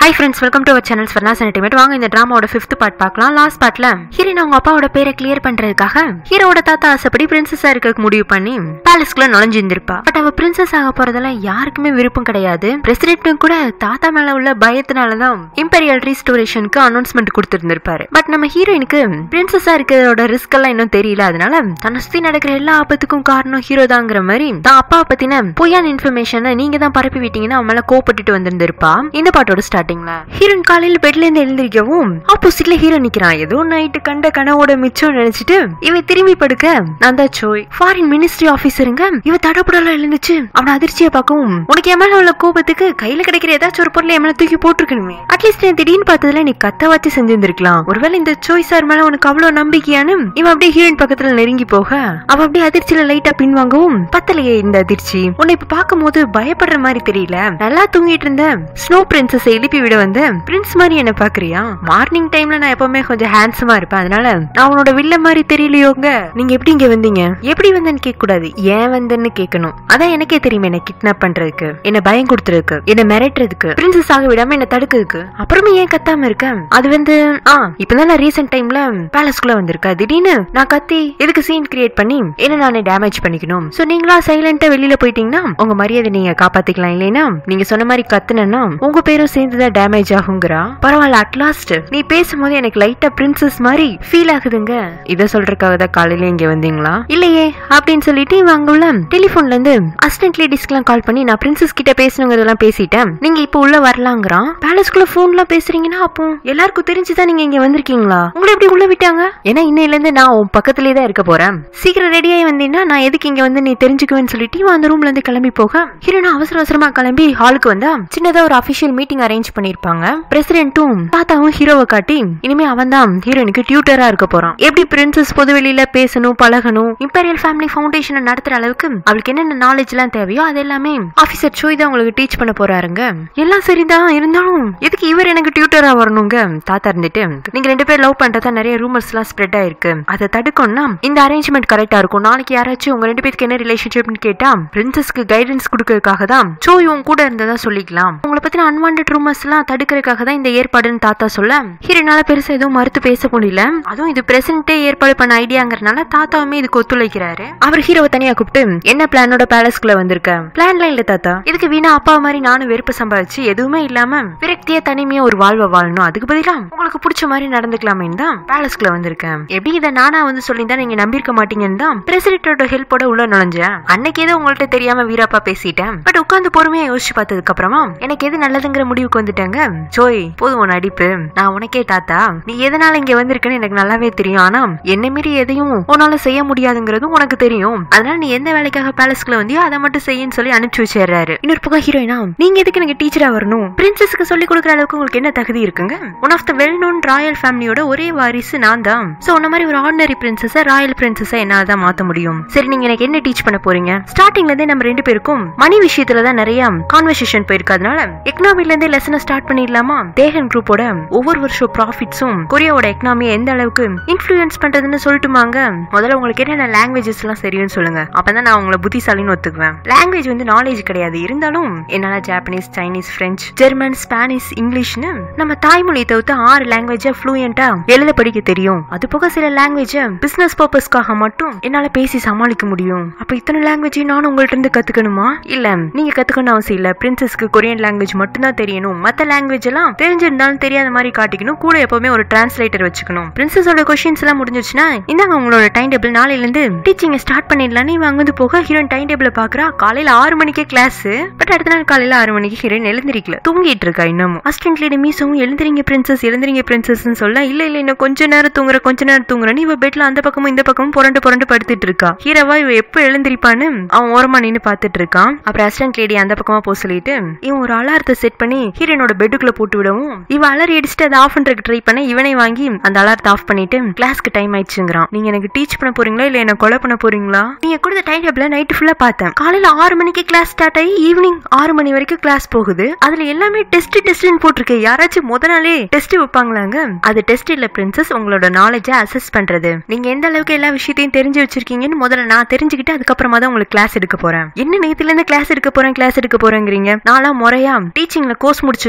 hi friends welcome to our channel Farnaz entertainment வாங்க இந்த டிராமாவோட ஃபிஃப்த் பார்ட் பார்க்கலாம் லாஸ்ட் பார்ட்ல ஹீரோயின் அவங்க அப்பாவோட பேரை கிளியர் பண்றதுக்காக ஹீரோவோட தாத்தா ஆசைப்படி பிரின்சஸா இருக்க முடிவு பண்ணி பேலஸ்க்குள்ள நுழைஞ்சிருந்திருப்பா பட் அவ பிரின்சஸ் ஆக போறதெல்லாம் யாருக்குமே விருப்பம் கிடையாது பிரசிடென்ட்டும் கூட தாத்தா மேல உள்ள பயத்தினாலதான் இம்பீரியல் ரீஸ்டோரேஷனுக்கு அனௌன்ஸ்மெண்ட் கொடுத்திருந்திருப்பாரு பட் நம்ம ஹீரோயினுக்கு பிரின்சஸா இருக்கிறதோட ரிஸ்க் எல்லாம் இன்னும் தெரியல அதனால தன்னை சுத்தி நடக்கிற எல்லா ஆபத்துக்கும் காரணம் ஹீரோ தாங்கிற மாதிரி தான் அப்பாவை பத்தின பொய்யான இன்ஃபர்மேஷனை நீங்க தான் பரப்பி விட்டீங்கன்னா அவன் மேல கோப்பட்டுட்டு வந்திருந்திருப்பா இந்த பாட்டோட ஸ்டார்டிங்ல ஹீரோயின் காலையில பெட்ல இருந்து எழுந்திருக்கவும் ஆப்போசிட்ல ஹீரோ நிக்கிறான் ஏதோ நைட்டு கண்ட கனவோட மிச்சம் நினைச்சிட்டு இவன் திரும்பி படுக்க நான் தான் சோய் ஃபாரின் மினிஸ்ட்ரி ஆபீசருங்க இவ தடப்படலாம் எழுந்துச்சு அவன அதிர்ச்சியை பார்க்கவும் உனக்கு என் மேல உள்ள கோபத்துக்கு கையில கிடைக்கிற ஏதாச்சும் ஒரு பொருளை என் மேல தூக்கி போட்டிருக்கணுமே அட்லீஸ்ட் நீ திடீர்னு பார்த்ததுல நீ கத்த வச்சு செஞ்சிருந்திருக்கலாம் ஒருவேளை இந்த சோய் சார் மேல உனக்கு அவ்வளவு நம்பிக்கையானு இவன் அப்படியே ஹீரோயின் பக்கத்துல நெருங்கி போக அவ அப்படியே அதிர்ச்சியில லைட்டா பின்வாங்கவும் பத்தலையே இந்த அதிர்ச்சி உன்னை இப்ப பார்க்கும்போது பயப்படுற மாதிரி தெரியல நல்லா தூங்கிட்டு இருந்த ஸ்னோ பிரின்சஸ் எழுப்பி விட வந்த பிரின்ஸ் மாதிரி என்ன பாக்குறியா மார்னிங் டைம்ல நான் எப்பவுமே கொஞ்சம் ஹேண்ட்ஸமா இருப்பேன் அதனால நான் உன்னோட வில்ல மாதிரி தெரியலையோங்க நீங்க எப்படி இங்க வந்தீங்க எப்படி வந்தேன்னு கேட்க கூடாது ஏன் வந்தேன்னு கேட்கணும் அதான் எனக்கே தெரியுமே என்ன கிட்னாப் பண்றதுக்கு என்ன பயம் கொடுத்துறதுக்கு என்ன மிரட்டுறதுக்கு பிரின்சஸ் ஆக விடாம என்ன தடுக்கிறதுக்கு அப்புறமே ஏன் கத்தாம இருக்க அது வந்து ஆ இப்பதான் நான் ரீசெண்ட் டைம்ல பேலஸ்குள்ள வந்திருக்கேன் திடீர்னு நான் கத்தி எதுக்கு சீன் கிரியேட் பண்ணி என்ன நானே டேமேஜ் பண்ணிக்கணும் சோ நீங்களா சைலண்டா வெளியில போயிட்டீங்கன்னா உங்க மரியாதை நீங்க காப்பாத்திக்கலாம் இல்லைன்னா நீங்க சொன்ன மாதிரி கத்துனா உங்க பேரும் சேர்ந்துதான் டேமேஜ் ஆகுங்கிறா பரவாயில்ல அட்லாஸ்ட் நீ பேசும்போது எனக்கு லைட்டா பிரின்சஸ் மாதிரி ஃபீல் ஆகுதுங்க இத சொல்றதுக்காக தான் காலையில இங்க வந்தீங்களா இல்லையே அப்படின்னு சொல்லிட்டு இவங்க அங்க உள்ள டெலிபோன்ல இருந்து அசிஸ்டன்ட் லேடிஸ்க்குலாம் கால் பண்ணி நான் பிரின்சஸ் கிட்ட பேசணுங்கிறதெல்லாம் பேசிட்டேன் நீங்க இப்ப உள்ள வரலாங்கிறான் பேலஸ்குள்ள போன்லாம் பேசுறீங்கன்னா அப்போ எல்லாருக்கும் தெரிஞ்சுதான் நீங்க இங்க வந்திருக்கீங்களா உங்களை எப்படி உள்ள விட்டாங்க ஏன்னா இன்னையில இருந்து நான் உன் பக்கத்துலயே தான் இருக்க போறேன் சீக்கிரம் ரெடியாகி வந்தீங்கன்னா நான் எதுக்கு இங்க வந்து நீ தெரிஞ்சுக்குவேன்னு சொல்லிட்டு இவன் அந்த ரூம்ல இருந்து கிளம்பி போக ஹீரோனா அவசர அவசரமா கிளம்பி ஹாலுக்கு வந்தா சின்னதா ஒரு அபிஷியல் மீட்டிங் அரேஞ்ச் பண்ணிருப்பாங்க பிரசிடென்ட்டும் தாத்தாவும் ஹீரோவை காட்டி இனிமே அவன் தான் ஹீரோயினுக்கு டியூட்டரா இருக்க போறான் எப்படி பிரின்சஸ் பொதுவெளியில பேசணும் பழகணும் இம்பீரியல் ஃபேமிலி ஃபவுண்டேஷனை நடத்துற அளவுக்கு அவளுக்கு என்னென்ன நாலேஜ் எல்லாம் தேவையோ அது எல்லாமே ஆபீசர் சோய் தான் உங்களுக்கு டீச் பண்ண போறாருங்க எல்லாம் சரிதான் இருந்தாலும் எதுக்கு இவர் எனக்கு டியூட்டரா வரணுங்க தாத்தா இருந்துட்டு நீங்க ரெண்டு பேர் லவ் பண்றதா நிறைய ரூமர்ஸ் எல்லாம் ஸ்ப்ரெட் ஆயிருக்கு அதை தடுக்கணும்னா இந்த அரேஞ்ச்மெண்ட் கரெக்டா இருக்கும் நாளைக்கு யாராச்சும் உங்க ரெண்டு பேருக்கு என்ன ரிலேஷன்ஷிப்னு கேட்டா பிரின்சஸ்க்கு கைடன்ஸ் கொடுக்கறதுக்காக தான் சோய் உன் கூட இருந்ததா சொல்லிக்கலாம் உங்களை பத்தின அன்வான்ட் ரூமர்ஸ் எல்லாம் தடுக்கிறதுக்காக தான் இந்த ஏற்பாடுன்னு தாத்தா சொல்ல ஹீரோனால பெருசா எதுவும் மறுத்து பேச முடியல அதுவும் இது பிரசன்டே ஏற்பாடு பண்ண ஐடியாங்கிறனால தாத்தாவுமே இதுக்கு ஒத்துழைக்கிறாரு அவர் ஹீரோவை தனியா கூப்பிட்டு என்ன பிளானோட பேலஸ்குள்ள வந்திருக்க பிளான்ல இல்ல தாத்தா இதுக்கு வீணா அப்பா மாதிரி நானும் வெறுப்பு சம்பாதிச்சு எதுவுமே இல்லாம விரக்தியா தனிமையா ஒரு வாழ்வை வாழணும் அதுக்கு பதிலா உங்களுக்கு பிடிச்ச மாதிரி நடந்துக்கலாமேன்னு தான் பேலஸ்குள்ள வந்திருக்கேன் எப்படி இதை நானா வந்து சொல்லியிருந்தா நீங்க நம்பியிருக்க மாட்டீங்கன்னு தான் பிரசிடென்டோட ஹெல்ப்போட உள்ள நுழைஞ்சேன் அன்னைக்கு ஏதோ உங்கள்ட்ட தெரியாம வீராப்பா பேசிட்டேன் பட் உட்காந்து பொறுமையா யோசிச்சு பார்த்ததுக்கு அப்புறமா எனக்கு எது நல்லதுங்கிற முடிவுக்கு வந்துட்டாங்க ஜோய் போதும் உன் நடிப்பு நான் உனக்கே தாத்தா நீ எதனால இங்க வந்திருக்கன்னு எனக்கு நல்லாவே தெரியும் ஆனா என்ன மீறி எதையும் உன்னால செய்ய முடியாதுங்கிறதும் உனக்கு தெரியும் அதனால நீ எந்த வேலைக்காக பேலஸ்க்குள்ள வந்தியோ அதை மட்டும் செய்யன்னு சொல்லி அனுப்பிச்சு வச்சிடுறாரு இன்னொரு பக்கம் ஹீரோயினா நீங்க எதுக்கு எனக்கு டீச்சரா வரணும் பிரின்சஸ்க்கு சொல்லி கொடுக்குற அளவுக்கு உங்களுக்கு என்ன தகுதி இருக்குங்க one of the well known royal ஃபேமிலியோட ஒரே வாரிசு நான் தான் சோ உன்ன மாதிரி ஒரு ஆர்டினரி பிரின்சஸ ராயல் பிரின்சஸ என்னால தான் மாத்த முடியும் சரி நீங்க எனக்கு என்ன டீச் பண்ண போறீங்க ஸ்டார்டிங்ல இருந்தே நம்ம ரெண்டு பேருக்கும் மணி விஷயத்துல தான் நிறைய கான்வர்சேஷன் போயிருக்கு அதனால எக்கனாமில இருந்தே லெசனை ஸ்டார்ட் பண்ணிடலாமா தேகன் குரூப்போட ஒவ்வொரு வருஷம் ப்ராஃபிட்ஸும் கொரியாவோட எக்கனாமியை எந்த அளவுக்கு இன்ஃபுளுயன்ஸ் பண்றதுன்னு சொல்லட்டுமாங்க முதல்ல உங்களுக்கு என்னென்ன லாங்குவேஜஸ் எல்லாம் தெரியும்னு சொல்லுங்க அப்பதான் நான் உங்களை புத்திசாலின்னு ஒத்துக்குவேன் லாங்குவேஜ் வந்து நாலேஜ் கிடையாது இருந்தாலும் என்னால Japanese Chinese French German Spanish இங்கிலீஷ்னு நம்ம தாய்மொழியை தவிர்த்து ஆறு லாங்குவேஜ ஃப்ளூயண்டா எழுத படிக்க தெரியும் அது போக சில லாங்குவேஜ பிசினஸ் பர்பஸ்க்காக மட்டும் என்னால பேசி சமாளிக்க முடியும் அப்ப இத்தனை லாங்குவேஜையும் நானும் உங்கள்ட்ட இருந்து கத்துக்கணுமா இல்ல நீங்க கத்துக்கணும் அவசியம் இல்ல பிரின்சஸ்க்கு கொரியன் லாங்குவேஜ் மட்டும் தான் தெரியணும் மத்த லாங்குவேஜ் எல்லாம் தெரிஞ்சிருந்தாலும் தெரியாத மாதிரி காட்டிக்கணும் கூட எப்பவுமே ஒரு டிரான்ஸ்லேட்டர் வச்சுக்கணும் பிரின்சஸோட கொஸ்டின்ஸ் எல்லாம் முடிஞ்சிச்சுன்னா இந்தாங்க உங்களோட டைம் டேபிள் நாளையில இருந்து டீச்சிங் ஸ்டார்ட் பண்ணிடலான்னு இவன் அங்கிருந்து போக ஹீரோயின் டைம் டேபிள் பாக்குறா காலையில ஆறு மணிக்கே கிளாஸ் பட் அடுத்த நாள் காலையில ஆறு மணிக்கு ஹீரோயின் எழுந்திருக்கல தூங்கிட்டு இருக்கா இன்னமும் அசிஸ்டன்ட் லேடி மீசவும் எழுந்திரிங்க பிரின்சஸ் எழுந்திரிங்க பிரின்சஸ் சொல்ல இல்ல இல்ல இன்னும் கொஞ்ச நேரம் தூங்குற கொஞ்ச நேரம் தூங்குறேன்னு இவ பெட்ல அந்த பக்கமும் இந்த பக்கமும் புரண்டு புரண்டு படுத்துட்டு இருக்கா ஹீரோவா இவ எப்ப எழுந்திருப்பான்னு அவன் ஓரமா நின்னு பாத்துட்டு இருக்கான் அப்புறம் அசிஸ்டன்ட் லேடி அந்த பக்கமா போக சொல்லிட்டு இவன் ஒரு அலாரத்தை செட் பண்ணி ஹீரோனோட பெட்டுக்குள்ள போட்டு விடவும் இவ அலறி அடிச்சுட்டு அதை ஆஃப் பண்றதுக்கு ட்ரை பண்ண இவனை வாங்கி அந்த அலாரத்தை ஆஃப் பண்ணிட்டு கிளாஸ்க்கு டைம் ஆயிடுச்சுங்கிறான் நீங்க எனக்கு டீச் பண்ண போறீங்களா இல்ல என்ன கொலை பண்ண போறீங்களா நீங்க கொடுத்த டைம் டேபிள நைட் ஃபுல்லா பார்த்தேன் காலையில ஆறு மணிக்கு கிளாஸ் ஸ்டார்ட் ஆகி ஈவினிங் ஆறு மணி வரைக்கும் கிளாஸ் போகுது அதுல எல்லாமே டெஸ்ட் டெஸ்ட்னு போட்டிருக்கு யாராச்சும் முத நாளே டெஸ்ட் வைப்பாங்களாங்க அது டெஸ்ட் இல்ல பிரின்சஸ் உங்களோட நாலேஜ அசஸ் பண்றது நீங்க எந்த அளவுக்கு எல்லா விஷயத்தையும் தெரிஞ்சு வச்சிருக்கீங்கன்னு முதல்ல நான் தெரிஞ்சுக்கிட்டு அதுக்கப்புறமா தான் உங்களுக்கு கிளாஸ் எடுக்க போறேன் என்ன நேத்துல இருந்து கிளாஸ் எடுக்க போறேன் கிளாஸ் எடுக்க போறேங்கிறீங்க நான்லாம் முறையா டீச்சிங்ல கோர்ஸ் முடிச்சு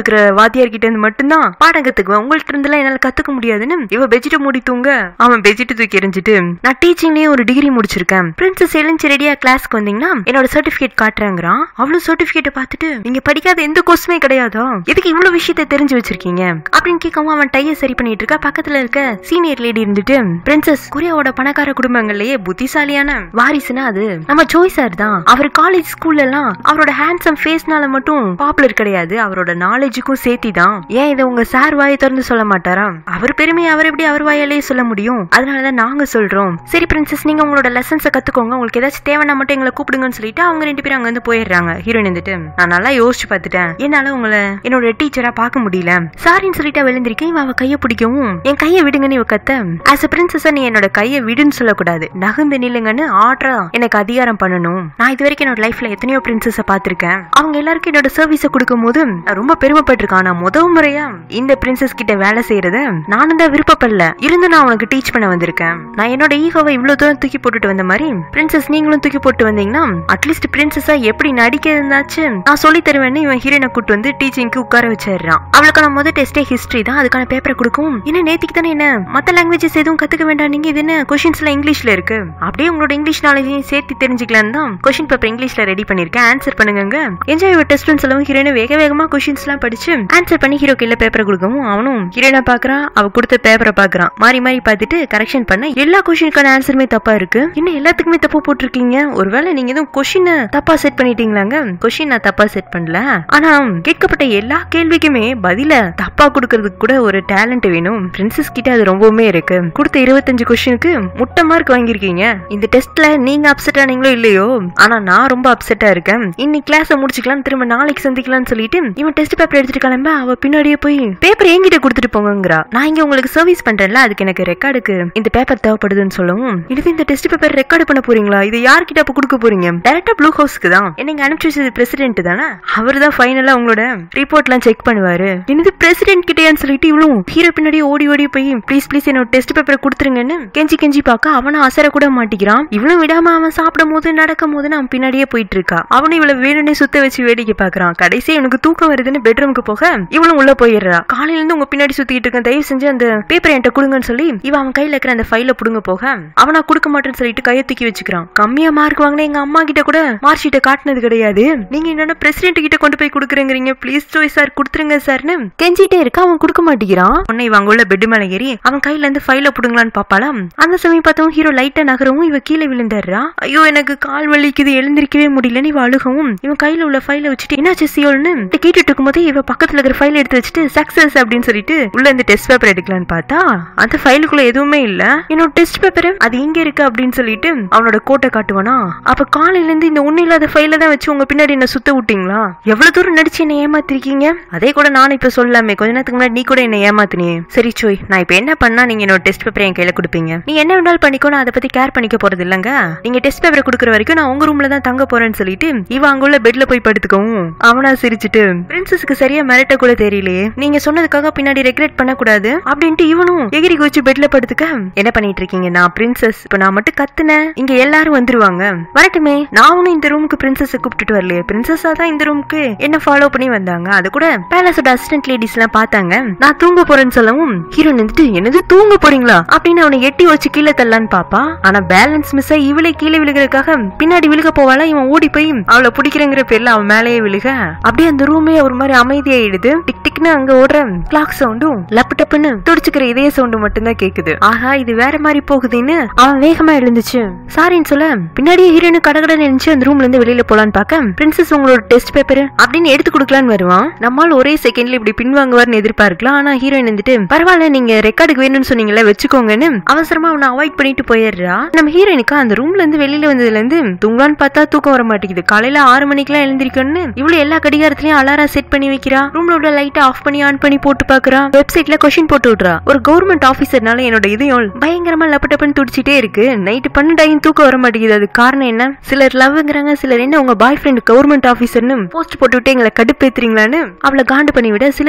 இருக்கிற வாத்தியார் கிட்ட இருந்து மட்டும்தான் பாடம் கத்துக்குவேன் உங்கள்ட்ட இருந்துலாம் என்னால கத்துக்க முடியாதுன்னு இவ பெட்ஷீட்டை மூடி தூங்க அவன் பெட்ஷீட்டை தூக்கி எறிஞ்சிட்டு நான் டீச்சிங்லயும் ஒரு டிகிரி முடிச்சிருக்கேன் பிரின்சஸ் எழுந்து ரெடியா கிளாஸ்க்கு வந்தீங்கன்னா என்னோட சர்டிபிகேட் காட்டுறேங்கிறான் அவ்வளவு சர்டிபிகேட்டை பார்த்துட்டு நீங்க படிக்காத எந்த கோர்ஸுமே கிடையாதா எதுக்கு இவ்வளவு விஷயத்தை தெரிஞ்சு வச்சிருக்கீங்க அப்படின்னு கேட்கவும் அவன் டைய சரி பண்ணிட்டு இருக்கா பக்கத்துல இருக்க சீனியர் லேடி இருந்துட்டு பிரின்சஸ் கொரியாவோட பணக்கார குடும்பங்கள்லயே புத்திசாலியான வாரிசுனா அது நம்ம ஜோய் சார் தான் அவர் காலேஜ் ஸ்கூல்ல எல்லாம் அவரோட ஹேண்ட்ஸம் ஃபேஸ்னால மட்டும் பாப்புலர் கிடையாது அவரோட நாலேஜுக்கும் சேர்த்தி தான் ஏன் இதை உங்க சார் வாயை திறந்து சொல்ல மாட்டாரா அவர் பெருமை அவர் எப்படி அவர் வாயாலேயே சொல்ல முடியும் அதனாலதான் நாங்க சொல்றோம் சரி பிரின்சஸ் நீங்க உங்களோட லெசன்ஸை கத்துக்கோங்க உங்களுக்கு ஏதாச்சும் தேவைன்னா மட்டும் எங்களை கூப்பிடுங்கன்னு சொல்லிட்டு அவங்க ரெண்டு பேரும் அங்க வந்து போயிடுறாங்க ஹீரோயின் வந்துட்டு நான் நல்லா யோசிச்சு பார்த்துட்டேன் என்னால உங்களை என்னோட டீச்சரா பார்க்க முடியல சாரின்னு சொல்லிட்டு அவ எழுந்திருக்கேன் இவ அவ கையை பிடிக்கவும் என் கையை விடுங்கன்னு இவ கத்த ஆஸ் அ பிரின்சஸா நீ என்னோட கையை விடுன்னு சொல்லக்கூடாது நகுந்து நில்லுங்கன்னு ஆர்டரா எனக்கு அதிகாரம் பண்ணணும் நான் இது வரைக்கும் என்னோட லைஃப்ல எத்தனையோ பிரின்சஸ பார்த்திருக்கேன் அவங்க எல்லாருக்கும் என்னோட சர்வீஸ கொடுக்கும் போது நான் ரொம்ப பெருமைப்பட்டிருக்கேன் ஆனா முத முறையா இந்த பிரின்சஸ் கிட்ட வேலை செய்யறத நானும் தான் விருப்பப்படல இருந்து நான் உனக்கு டீச் பண்ண வந்திருக்கேன் நான் என்னோட ஈகோவை இவ்வளவு தூரம் தூக்கி போட்டுட்டு வந்த மாதிரி பிரின்சஸ் நீங்களும் தூக்கி போட்டு வந்தீங்கன்னா அட்லீஸ்ட் பிரின்சஸா எப்படி நடிக்கிறதுனாச்சு நான் சொல்லி தருவேன்னு இவன் ஹீரோனை கூட்டு வந்து டீச்சிங்க்கு உட்கார வச்சிடுறான் அவளுக்கான முதல் டெஸ்டே ஹிஸ்டரி தான் அதுக்கான பேப்பரை கொடுக்கும் என்ன நேத்திக்கு தானே என்ன மத்த லாங்குவேஜஸ் எதுவும் கத்துக்க வேண்டாம் நீங்க இது என்ன கொஷின்ஸ்ல இங்கிலீஷ்ல இருக்கு அப்படியே உங்களோட இங்கிலீஷ் நாலேஜையும் சேர்த்து தெரிஞ்சுக்கலாம் தான் கொஷின் பேப்பர் இங்கிலீஷ்ல ரெடி பண்ணிருக்கேன் ஆன்சர் பண்ணுங்க என்ஜாய் யுவர் டெஸ்ட்னு சொல்லவும் ஹீரோனை வேக வேகமா கொஷின்ஸ் எல்லாம் படிச்சு ஆன்சர் பண்ணி ஹீரோ கையில பேப்பரை கொடுக்கவும் அவனும் ஹீரோனை பாக்குறான் அவ கொடுத்த பேப்பரை பாக்குறான் மாறி மாறி பார்த்துட்டு கரெக்ஷன் பண்ண எல்லா கொஷினுக்கான ஆன்சருமே தப்பா இருக்கு இன்னும் எல்லாத்துக்குமே தப்பு போட்டிருக்கீங்க ஒருவேளை நீங்க எதுவும் கொஷினை தப்பா செட் பண்ணிட்டீங்களாங்க கொஷின் நான் தப்பா செட் பண்ணல ஆனா கேட்கப்பட்ட எல்லா கேள்விக்குமே பதில தப்பா கொடுக்கறதுக்கு கூட ஒரு டேலண்ட் வேணும் பிரின்சஸ் கிட்ட அது ரொம்பவுமே இருக்கு கொடுத்த இருபத்தஞ்சு கொஸ்டினுக்கு முட்டை மார்க் வாங்கியிருக்கீங்க இந்த டெஸ்ட்ல நீங்க அப்செட் ஆனீங்களோ இல்லையோ ஆனா நான் ரொம்ப அப்செட்டா இருக்கேன் இன்னைக்கு கிளாஸ முடிச்சுக்கலாம் திரும்ப நாளைக்கு சந்திக்கலாம்னு சொல்லிட்டு இவன் டெஸ்ட் பேப்பர் எடுத்துட்டு கிளம்ப அவ பின்னாடியே போய் பேப்பர் என்கிட்ட கொடுத்துட்டு போங்கங்கிறா நான் இங்க உங்களுக்கு சர்வீஸ் பண்றேன்ல அதுக்கு எனக்கு ரெக்கார்டுக்கு இந்த பேப்பர் தேவைப்படுதுன்னு சொல்லவும் இது இந்த டெஸ்ட் பேப்பர் ரெக்கார்டு பண்ண போறீங்களா இது யார்கிட்ட அப்ப கொடுக்க போறீங்க டேரக்டா ப்ளூ ஹவுஸ்க்கு தான் என்னங்க அனுப்பிச்சு வச்சது பிரசிடென்ட் தானே அவர் தான் ஃபைனலா உங்களோட ரிப்போர்ட்லாம் செக் பண்ணுவாரு என்னது பிரசிடென்ட் கிட்டேன்னு சொல்லிட்டு இவளும் ஹீரோ பின்னாடி ஓடி ஓடி போய் ப்ளீஸ் ப்ளீஸ் என்னோட டெஸ்ட் பேப்பரை கொடுத்துருங்கன்னு கெஞ்சி கெஞ்சி பார்க்க அவனும் அசர கூட மாட்டிக்கிறான் இவளும் விடாம அவன் சாப்பிடும் போது நடக்கும் போது அவன் பின்னாடியே போயிட்டு இருக்கா அவனும் இவளை வேணும்னே சுத்த வச்சு வேடிக்கை பாக்குறான் கடைசி எனக்கு தூக்கம் வருதுன்னு பெட்ரூமுக்கு போக இவளும் உள்ள போயிடுறா காலையில இருந்து உங்க பின்னாடி சுத்திட்டு இருக்கேன் தயவு செஞ்சு அந்த பேப்பர் என்கிட்ட கொடுங்கன்னு சொல்லி இவன் அவன் கையில இருக்கிற அந்த ஃபைல புடுங்க போக அவனா கொடுக்க மாட்டேன்னு சொல்லிட்டு கையை தூக்கி வச்சுக்கிறான் கம்மியா மார்க் வாங்கின எங்க அம்மா கிட்ட கூட மார்க் ஷீட்டை காட்டினது கிடையாது நீங்க என்னன்னா பிரசிடென்ட் கிட்ட கொண்டு போய் கொடுக்குறேங்கிறீங்க ப்ளீஸ் ஜோய் சார் கொடுத்துருங்க சார்னு கெஞ்சிட்டே இருக்க அவன் கொடுக்க மாட்டேங்கிறான் உன்னை இவன் அங்க உள்ள பெட் மேல ஏறி அவன் கையில இருந்து ஃபைல புடுங்கலான்னு பாப்பாளாம் அந்த சமயம் பார்த்தவன் ஹீரோ லைட்டா நகரவும் இவ கீழே விழுந்துடுறா ஐயோ எனக்கு கால் வலிக்குது எழுந்திருக்கவே முடியலன்னு இவ அழுகவும் இவன் கையில உள்ள ஃபைல வச்சுட்டு என்னாச்சு சியோல்னு இதை கேட்டுட்டு இருக்கும்போது இவ பக்கத்துல இருக்கிற ஃபைல் எடுத்து வச்சுட்டு சக்சஸ் அப்படின்னு சொல்லிட்டு உள்ள இந்த டெஸ்ட் பேப்பர் எடுக்கலான்னு பார்த்தா அந்த ஃபைலுக்குள்ள எதுவுமே இல்ல என்னோட டெஸ்ட் பேப்பர் அது இங்க இருக்கு அப்படின்னு சொல்லிட்டு அவனோட கோட்டை காட்டுவானா அப்ப காலையில இருந்து இந்த ஒண்ணு இல்லாத ஃபைல தான் வச்சு உங்க பின்னாடி என்ன சுத்த விட்டீங்களா எவ்வளவு தூரம் நடிச்சு என்ன ஏமாத்திருக்கீங்க அதே கூட நானும் இப்ப சொல்லலாமே கொஞ்ச நேரத்துக்கு முன்னாடி நீ கூட என்ன ஏமாத்தினியே சரி சோய் நான் இப்ப என்ன பண்ணா நீங்க என்னோட டெஸ்ட் பேப்பர் என் கையில கொடுப்பீங்க நீ என்ன வேணாலும் பண்ணிக்கோ நான் அதை பத்தி கேர் பண்ணிக்க போறது இல்லங்க நீங்க டெஸ்ட் பேப்பர் கொடுக்குற வரைக்கும் நான் உங்க ரூம்ல தான் தங்க போறேன்னு சொல்லிட்டு இவ அங்க உள்ள பெட்ல போய் படுத்துக்கவும் அவனா சிரிச்சிட்டு பிரின்சஸ்க்கு சரியா மிரட்ட கூட தெரியலையே நீங்க சொன்னதுக்காக பின்னாடி ரெக்ரெட் பண்ண கூடாது அப்படின்ட்டு இவனும் எகிரி வச்சு பெட்ல படுத்துக்க என்ன பண்ணிட்டு இருக்கீங்க நான் பிரின்சஸ் இப்ப நான் மட்டும் கத்துனேன் இங்க எல்லாரும் வந்துருவாங்க வரட்டுமே நான் ஒன்னும் இந்த ரூமுக்கு பிரின்சஸ் கூப்பிட்டுட்டு வரலையே பிரின்சஸா தான் இந்த ரூமுக்கு என்ன ஃபாலோ பண்ணி வந்தாங்க அது கூட பேலஸோட அசிஸ்டன்ட் லேடிஸ் எல்லாம் பார்த்தாங்க நான் தூங்க போறேன்னு சொல்லவும் ஹீரோ நின்றுட்டு என்னது தூங்க போறீங்களா அப்படின்னு அவனை எட்டி வச்சு கீழே தள்ளலான்னு பாப்பா ஆனா பேலன்ஸ் மிஸ் ஆகி இவளே கீழே விழுகிறதுக்காக பின்னாடி விழுக போவாளா இவன் ஓடி போய் அவளை பிடிக்கிறங்கிற பேர்ல அவன் மேலேயே விழுக அப்படியே அந்த ரூமே ஒரு மாதிரி அமைதியாயிடுது டிக் டிக்னு அங்க ஓடுற கிளாக் சவுண்டும் லப்பு டப்புன்னு துடிச்சுக்கிற இதய சவுண்டு மட்டும்தான் கேக்குது ஆஹா இது வேற மாதிரி போகுதுன்னு அவன் வேகமா எழுந்துச்சு சாரின்னு சொல்ல பின்னாடியே ஹீரோனு கடகட நினைச்சு அந்த ரூம்ல இருந்து வெளியில போலான்னு பார்க்க பிரின்சஸ் உங்களோட டெஸ்ட் பேப்பர் அப்படின்னு எடுத்து கொடுக்கலான்னு வருவான் நம்மால் ஒரே செகண்ட்ல இப்படி பின்வாங்குவார்னு எதிர்பார்க்கலாம் ஆனா ஹீரோயின் வந்துட்டு பரவாயில்ல நீங்க ரெக்கார்டுக்கு வேணும்னு சொன்னீங்கல்ல வச்சுக்கோங்கன்னு அவசரமா அவனை அவாய்ட் பண்ணிட்டு போயிடுறா நம்ம ஹீரோயினுக்கு அந்த ரூம்ல இருந்து வெளியில வந்ததுல இருந்து தூங்கலான்னு பார்த்தா தூக்கம் வர மாட்டேங்குது காலையில ஆறு மணிக்கெல்லாம் எழுந்திருக்கணும்னு இவ்வளவு எல்லா கடிகாரத்திலயும் அலாரம் செட் பண்ணி வைக்கிறா ரூம்ல உள்ள லைட்டை ஆஃப் பண்ணி ஆன் பண்ணி போட்டு பாக்குறா வெப்சைட்ல கொஸ்டின் போட்டு விடுறா ஒரு கவர்மெண்ட் ஆபீசர்னால என்னோட இதயம் பயங்கரமா லப்பட்டப்பன்னு துடிச்சிட்டே இருக்கு நைட்டு பன்னெண்டாயும் தூக்கம் வர மாட்டேங்குது அது காரணம் என்ன சிலர் லவ்ங்கிறாங்க சிலர் என்ன உங்க பாய் ஃப்ரெண்ட் கவர்மெண்ட் ஆபீசர்னு போஸ்ட் போட்டு விட்டு எங்களை கடுப்பேத்துறீங்களான்னு அவளை காண்டு பண்ணி விட சிலர் இருந்துட்டு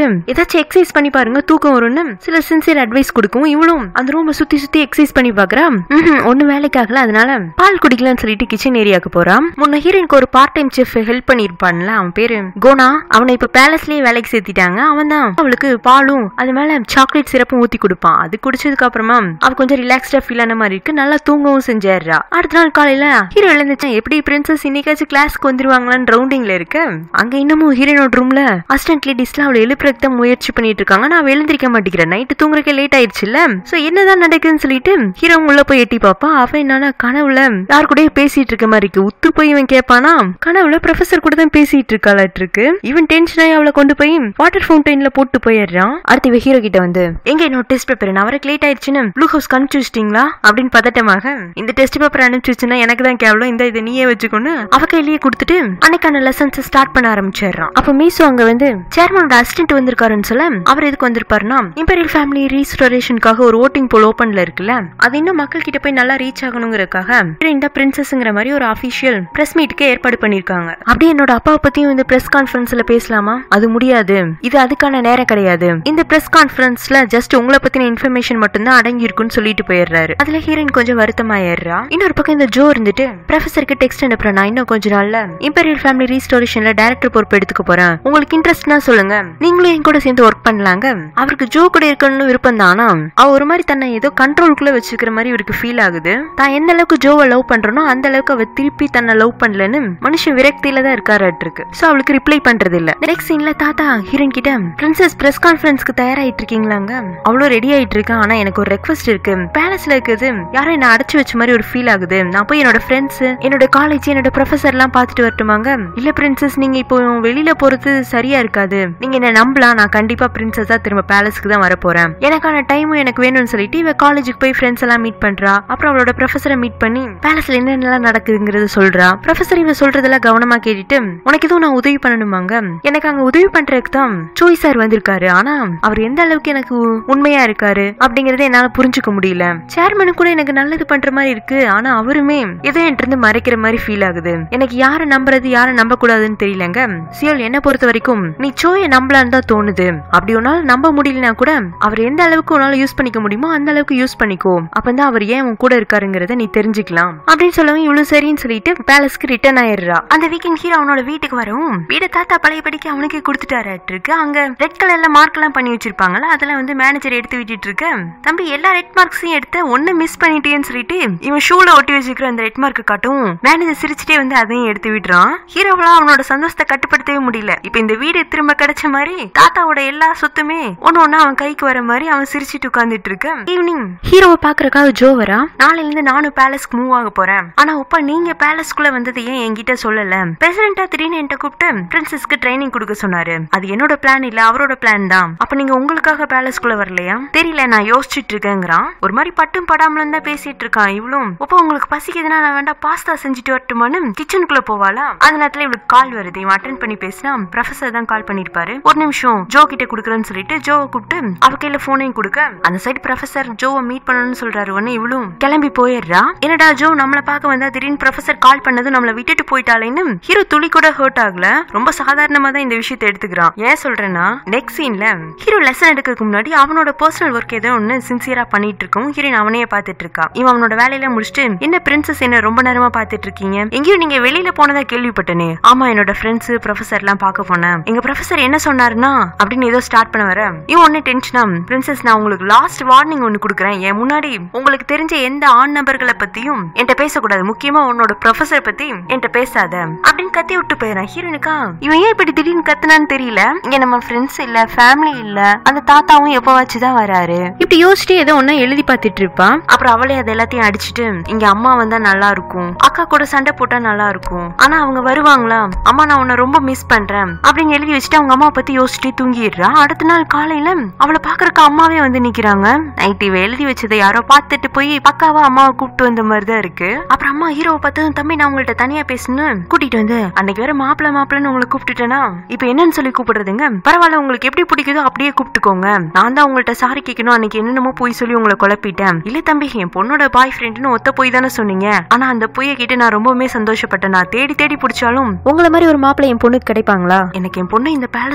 ஏதாச்சும் எக்ஸசைஸ் பண்ணி பாருங்க தூக்கம் வரும்னு சில சின்சியர் அட்வைஸ் கொடுக்கும் இவளும் அந்த ரூமை சுத்தி சுத்தி எக்ஸசைஸ் பண்ணி பாக்குறா ஒன்னும் வேலைக்கு ஆகல அதனால பால் குடிக்கலாம்னு சொல்லிட்டு கிச்சன் ஏரியாக்கு போறான் முன்ன ஹீரோயினுக்கு ஒரு பார்ட் டைம் செஃப் ஹெல்ப் பண்ணிருப்பான்ல அவன் பேரு கோனா அவனை இப்ப பேலஸ்லயே வேலைக்கு சேர்த்திட்டாங்க அவன் தான் அவளுக்கு பாலும் அது மேல சாக்லேட் சிரப்பும் ஊத்தி கொடுப்பான் அது குடிச்சதுக்கு அப்புறமா அவ கொஞ்சம் ரிலாக்ஸ்டா ஃபீல் ஆன மாதிரி இருக்கு நல்லா தூங்கவும் செஞ்சிடுறா அடுத்த நாள் காலையில ஹீரோ எழுந்துச்சு எப்படி பிரின்சஸ் இன்னைக்காச்சும் கிளாஸ்க்கு வந்துருவாங்களான்னு ரவுண்டிங்ல இருக்கு அங்க இன்னமும் ஹீரோனோட ரூம்ல அசிஸ்டன்ட் லேடிஸ்ல அவளை எழுப்புறதுக்கு தான் முயற்சி பண்ணிட்டு இருக்காங்க நான் அவ எழுந்திருக்க மாட்டேங்கிறேன் நைட்டு தூங்குறதுக்கு லேட் ஆயிடுச்சுல்ல சோ என்னதான் நடக்குதுன்னு சொல்லிட்டு ஹீரோ உள்ள போய் எட்டி பாப்பா அவன் என்னன்னா கனவுல யார் கூடயே பேசிட்டு இருக்க மாதிரி இருக்கு உத்து போய் இவன் கேட்பானா கனவுல ப்ரொஃபசர் கூட தான் பேசிட்டு இருக்காளாட்டு இருக்கு இவன் டென்ஷன் ஆகி அவளை கொண்டு போய் வாட்டர் ஃபவுண்டைன்ல போட்டு போயிடுறான் அடுத்து இவ ஹீரோ கிட்ட வந்து எங்க என்னோட டெஸ்ட் பேப்பர் நான் வரக்கு லேட் ஆயிடுச்சுன்னு ப்ளூ ஹவுஸ் அனுப்பிச்சு வச்சிட்டீங்களா அப்படின்னு பதட்டமாக இந்த டெஸ்ட் பேப்பர் அனுப்பிச்சு வச்சுன்னா எனக்கு தான் கேவலம் இந்த இதை நீயே வச்சுக்கொண்டு அவ கையிலேயே கொடுத்துட்டு அன்னைக்கான லெசன்ஸ் ஸ்டார்ட் பண்ண ஆரம்பிச்சிடுறான் அப்ப மீசோ அங்க வந்து சேர்மனோட அசிஸ்டன்ட் வந்திருக்காருன்னு சொல்ல அவர் எதுக்கு வந்திருப்பாருன்னா இம்பீரியல் ஃபேமிலி ரீஸ்டோரேஷனுக்காக ஒரு ஓட்டிங் போல் ஓப்பன்ல இருக்குல்ல அது இன்னும் மக்கள் கிட்ட போய் நல்லா ரீச் ஆகணுங்கிறதுக்காக இந்த பிரின்சஸ்ங்கிற மாதிரி ஒரு அபிஷியல் பிரஸ் மீட்டுக்கு ஏற்பாடு பண்ணிருக்காங்க அப்படி என்னோட அப்பாவை பத்தியும் இந்த பிரஸ் கான்ஃபரன்ஸ்ல பேசலாமா அது முடியாது இது அதுக்கான நேரம் கிடையாது இந்த பிரஸ் கான்ஃபரன்ஸ்ல ஜஸ்ட் உங்களை பத்தின இன்ஃபர்மேஷன் மட்டும்தான் அடங்கி இருக்குன்னு சொல்லிட்டு போயிடுறாரு அதுல ஹீரோயின் கொஞ்சம் வருத்தமாயிடுறா இன்னொரு பக்கம் இந்த ஜோ இருந்துட்டு ப்ரொஃபசருக்கு டெக்ஸ்ட் அனுப்புறேன் நான் இன்னும் கொஞ்ச நாள்ல இம்பீரியல் ஃபேமிலி ரீஸ்டோரேஷன்ல டைரக்டர் பொறுப்பு எடுத்துக்க போறேன் உங்களுக்கு இன்ட்ரெஸ்ட்னா சொல்லுங்க நீங்களும் என் கூட சேர்ந்து ஒர்க் பண்ணலாங்க அவருக்கு ஜோ கூட இருக்கணும்னு விருப்பம் தானா அவ ஒரு மாதிரி தன்னை ஏதோ கண்ட்ரோலுக்குள்ள வச்சுக்கிற மாதிரி இவருக்கு ஃபீல் ஆகுது தான் எந்த அளவுக்கு ஜோவை லவ் பண்றனோ அந்த அளவுக்கு அவ திருப்பி தன்னை லவ் பண்ணலன்னு மனுஷன் விரக்தியில தான் இருக்காரு இருக்கு சோ அவளுக்கு ரிப்ளை பண்றது இல்ல நெக்ஸ்ட் சீன்ல தாத்தா ஹீரோயின் கிட்ட பிரின்சஸ் பிரஸ் கான்ஃபரன்ஸ்க்கு தயாராயிட்டு இருக்கீங்களாங்க அவ்வளவு ரெடி ஆயிட்டு இருக்கேன் ஆனா எனக்கு ஒரு ரெக்வஸ்ட் இருக்கு பேலஸ்ல இருக்குது யாரும் என்ன அடைச்சு வச்ச மாதிரி ஒரு ஃபீல் ஆகுது நான் போய் என்னோட ஃப்ரெண்ட்ஸ் என்னோட காலேஜ் என்னோட ப்ரொஃபசர் எல்லாம் பார்த்துட்டு வரட்டுமாங்க இல்ல பிரின்சஸ் நீங்க இப்போ வெளியில போறது சரியா இருக்காது நீங்க என்ன நம்பலாம் நான் கண்டிப்பா பிரின்சஸா திரும்ப பேலஸ்க்கு தான் வர போறேன் எனக்கான டைமும் எனக்கு வேணும்னு சொல்லிட்டு இவ காலேஜுக்கு போய் ஃப்ரெண்ட்ஸ் எல்லாம் மீட் பண்றா அப்புறம் அவளோட ப்ரொஃபஸரை மீட் பண்ணி பேலஸ்ல என்னென்னலாம் நடக்குதுங்கிறது சொல்றா ப்ரொஃபசர் இவ சொல்றதெல்லாம் கவனமா கேட்டுட்டு உனக்கு எதுவும் நான் உதவி பண்ணணுமாங்க எனக்கு அங்க உதவி பண்றதுக்கு தான் சோய் சார் வந்திருக்காரு ஆனா அவர் எந்த அளவுக்கு எனக்கு உண்மையா இருக்காரு அப்படிங்கறத என்னால புரிஞ்சுக்க முடியல சேர்மனு கூட எனக்கு நல்லது பண்ற மாதிரி இருக்கு ஆனா அவருமே ஏதோ என்கிட்ட இருந்து மறைக்கிற மாதிரி ஃபீல் ஆகுது எனக்கு யாரை நம்புறது யாரை நம்ப கூடாதுன்னு தெரியலங்க சியோல் என்ன பொறுத்த வரைக்கும் நீ சோயை நம்பலான்னு தான் தோணுது அப்படி உன்னால நம்ப முடியலனா கூட அவர் எந்த அளவுக்கு உன்னால யூஸ் பண்ணிக்க முடியுமோ அந்த அளவுக்கு யூஸ் பண்ணிக்கோ அப்பதான் அவர் ஏன் உன் கூட இருக்காருங்கிறத நீ தெரிஞ்சுக்கலாம் அப்படின்னு சொல்லவும் இவ்வளவு சரின்னு சொல்லிட்டு பேலஸ்க்கு ரிட்டர்ன் ஆயிடுறா அந்த வீக்கெண்ட் ஹீரோ அவனோட வீட்டுக்கு வரவும் வீட தாத்தா பழையபடிக்கு அவனுக்கே கொடுத்துட்டாரு இருக்கு அங்க ரெட் கலர்ல மார்க் எல்லாம் பண்ணி வச்சிருப்பாங்கல்ல அதெல்லாம் வந்து மேனேஜர் எடுத்து விட்டுட்டு இருக்க தம்பி எல்லா ரெட் மார்க்ஸையும் எடுத்து ஒண்ணு மிஸ் பண்ணிட்டேன்னு சொல்லிட்டு இவன் ஷூல ஒட்டி வச்சிருக்கிற அந்த ரெட் மார்க் காட்டும் மேனேஜர் சிரிச்சுட்டே வந்து அதையும் எடுத்து விடுறான் ஹீரோவெல்லாம் அவனோட சந்தோஷத்தை கட்டுப்படுத்தவே முடியல இப்ப இந்த வீடு திரும்ப கிடைச்ச மாதிரி தாத்தாவோட எல்லா சொத்துமே ஒன்னு ஒண்ணு அவன் கைக்கு வர மாதிரி அவன் சிரிச்சிட்டு உட்கார்ந்துட்டு இருக்க ஈவினிங் ஹீரோவை பாக்குறக்காக ஜோ வரா நாளைல இருந்து நானும் பேலஸ்க்கு மூவ் ஆக போறேன் ஆனா அப்பா நீங்க பேலஸ்க்குள்ள வந்தது ஏன் என்கிட்ட சொல்லல பிரசிடென்டா திடீர்னு என்கிட்ட கூப்பிட்டு பிரின்சஸ்க்கு ட்ரைனிங் கொடுக்க சொன்னாரு அது என்னோட பிளான் இல்ல அவரோட பிளான் தான் அப்ப நீங்க உங்களுக்காக பேலஸ்க்குள்ள வரலையா தெரியல நான் யோசிச்சுட்டு இருக்கேங்கிறான் ஒரு மாதிரி பட்டும் படாமலும் தான் பேசிட்டு இருக்கான் இவளும் அப்போ உங்களுக்கு பசிக்குதுன்னா நான் வேண்டாம் பாஸ்தா செஞ்சுட்டு வரட்டுமான்னு கிச்சனுக்குள்ள போவாளா அந்த நேரத்துல இவளுக்கு கால் வருது இவன் அட்டன் பண்ணி பேசினா ப்ரொஃபசர் தான் கால் பண்ணிருப்பாரு ஒரு நிமிஷம் ஜோ கிட்ட குடுக்குறேன்னு சொல்லிட்டு ஜோவை கூப்பிட்டு அவ கையில போனையும் கொடுக்க அந்த சைடு ப்ரொஃபசர் ஜோவை மீட் பண்ணணும்னு சொல்றாரு உடனே இவளும் கிளம்பி போயிடுறா என்னடா ஜோ நம்மள பார்க்க வந்தா திடீர்னு ப்ரொஃபசர் கால் பண்ணதும் நம்மள விட்டுட்டு போயிட்டாலேன்னு ஹீரோ துளி கூட ஹர்ட் ஆகல ரொம்ப சாதாரணமா தான் இந்த விஷயத்தை எடுத்துக்கிறான் ஏன் சொல்றேன்னா நெக்ஸ்ட் சீன்ல ஹீரோ லெசன் எடுக்கிறதுக்கு முன்னாடி அவனோட பர்சனல் ஒர்க் ஏதோ ஒன்னு சின்சியரா பண்ணிட்டு இருக்கும் ஹீரோயின் அவனையே பார்த்துட்டு இருக்கா இவன் அவனோட வேலையில முடிச்சுட்டு என்ன பிரின்சஸ் என்ன ரொம்ப நேரமா பார்த்துட்டு இருக்கீங்க எங்கேயும் நீங்க வெளியில போனதா கேள்விப்பட்டனே ஆமா என்னோட ஃப்ரெண்ட்ஸ் ப்ரொஃபசர் எல்லாம் பார்க்க போனேன் எங்க ப்ரொஃபசர் என்ன சொன்னாருன்னா அப்படின்னு ஏதோ ஸ்டார்ட் பண்ண வர இவன் ஒன்னே டென்ஷனா பிரின்சஸ் நான் உங்களுக்கு லாஸ்ட் வார்னிங் ஒன்னு கொடுக்குறேன் என் முன்னாடி உங்களுக்கு தெரிஞ்ச எந்த ஆண் நபர்களை பத்தியும் என்கிட்ட பேசக்கூடாது முக்கியமா உன்னோட ப்ரொஃபசர் பத்தி என்கிட்ட பேசாத அப்படின்னு கத்தி விட்டு போயிடறான் ஹீரோனுக்கா இவன் ஏன் இப்படி திடீர்னு கத்துனான்னு தெரியல இங்க நம்ம ஃப்ரெண்ட்ஸ் இல்ல ஃபேமிலி இல்ல அந்த தாத்தாவும் எப்பவாச்சும் தான் வராரு இப்படி யோசிச்சுட்டு ஏதோ ஒன்னும் எழுதி பார்த்துட்டு இருப்பான் அப்புறம் அவளே அது எல்லாத்தையும் அடிச்சுட்டு இங்க அம்மா வந்தா நல்லா இருக்கும் அக்கா கூட சண்டை போட்டா நல்லா இருக்கும் ஆனா அவங்க வருவாங்களா அம்மா நான் உன்னை ரொம்ப மிஸ் பண்றேன் அப்படின்னு எழுதி வச்சுட்டு அவங்க அம்மா பத்தி யோசிச்சுட்டே தூங்கிடுறா அடுத்த நாள் காலையில அவளை பாக்குறக்கு அம்மாவே வந்து நிக்கிறாங்க நைட் இவ எழுதி வச்சதை யாரோ பார்த்துட்டு போய் பக்காவா அம்மாவை கூப்பிட்டு வந்த மாதிரி தான் இருக்கு அப்புறம் அம்மா ஹீரோவை பார்த்து தம்பி நான் உங்கள்ட்ட தனியா பேசணும் கூட்டிட்டு வந்து அன்னைக்கு வேற மாப்பிள்ள மாப்பிள்ளன்னு உங்களை கூப்பிட்டுட்டேனா இப்ப என்னன்னு சொல்லி கூப்பிடுறதுங்க பரவாயில்ல உங்களுக்கு எப்படி பிடிக்குதோ அப்படியே கூப்பிட்டுக்கோங்க நான் தான் உங்கள்ட்ட சாரி கேட்கணும் அன்னைக்கு என்னென்னமோ போய் சொல்லி உங்களை குழப்பிட்டேன் இல்ல தம்பி என் பொண்ணோட பாய் ஃப்ரெண்டுன்னு ஒத்த போய் தானே சொன்னீங்க ஆனா அந்த பொய்யை கேட்டு நான் ரொம்பவுமே சந்தோஷப்பட்டேன் நான் தேடி தேடி பிடிச்சாலும் உங்களை மாதிரி ஒரு மாப்பிள்ளை என் பொண்ணுக்கு கிடைப்பாங்களா எனக்கு என் பொண்ணு இந்த பேலஸ்ல விட்டுட்டு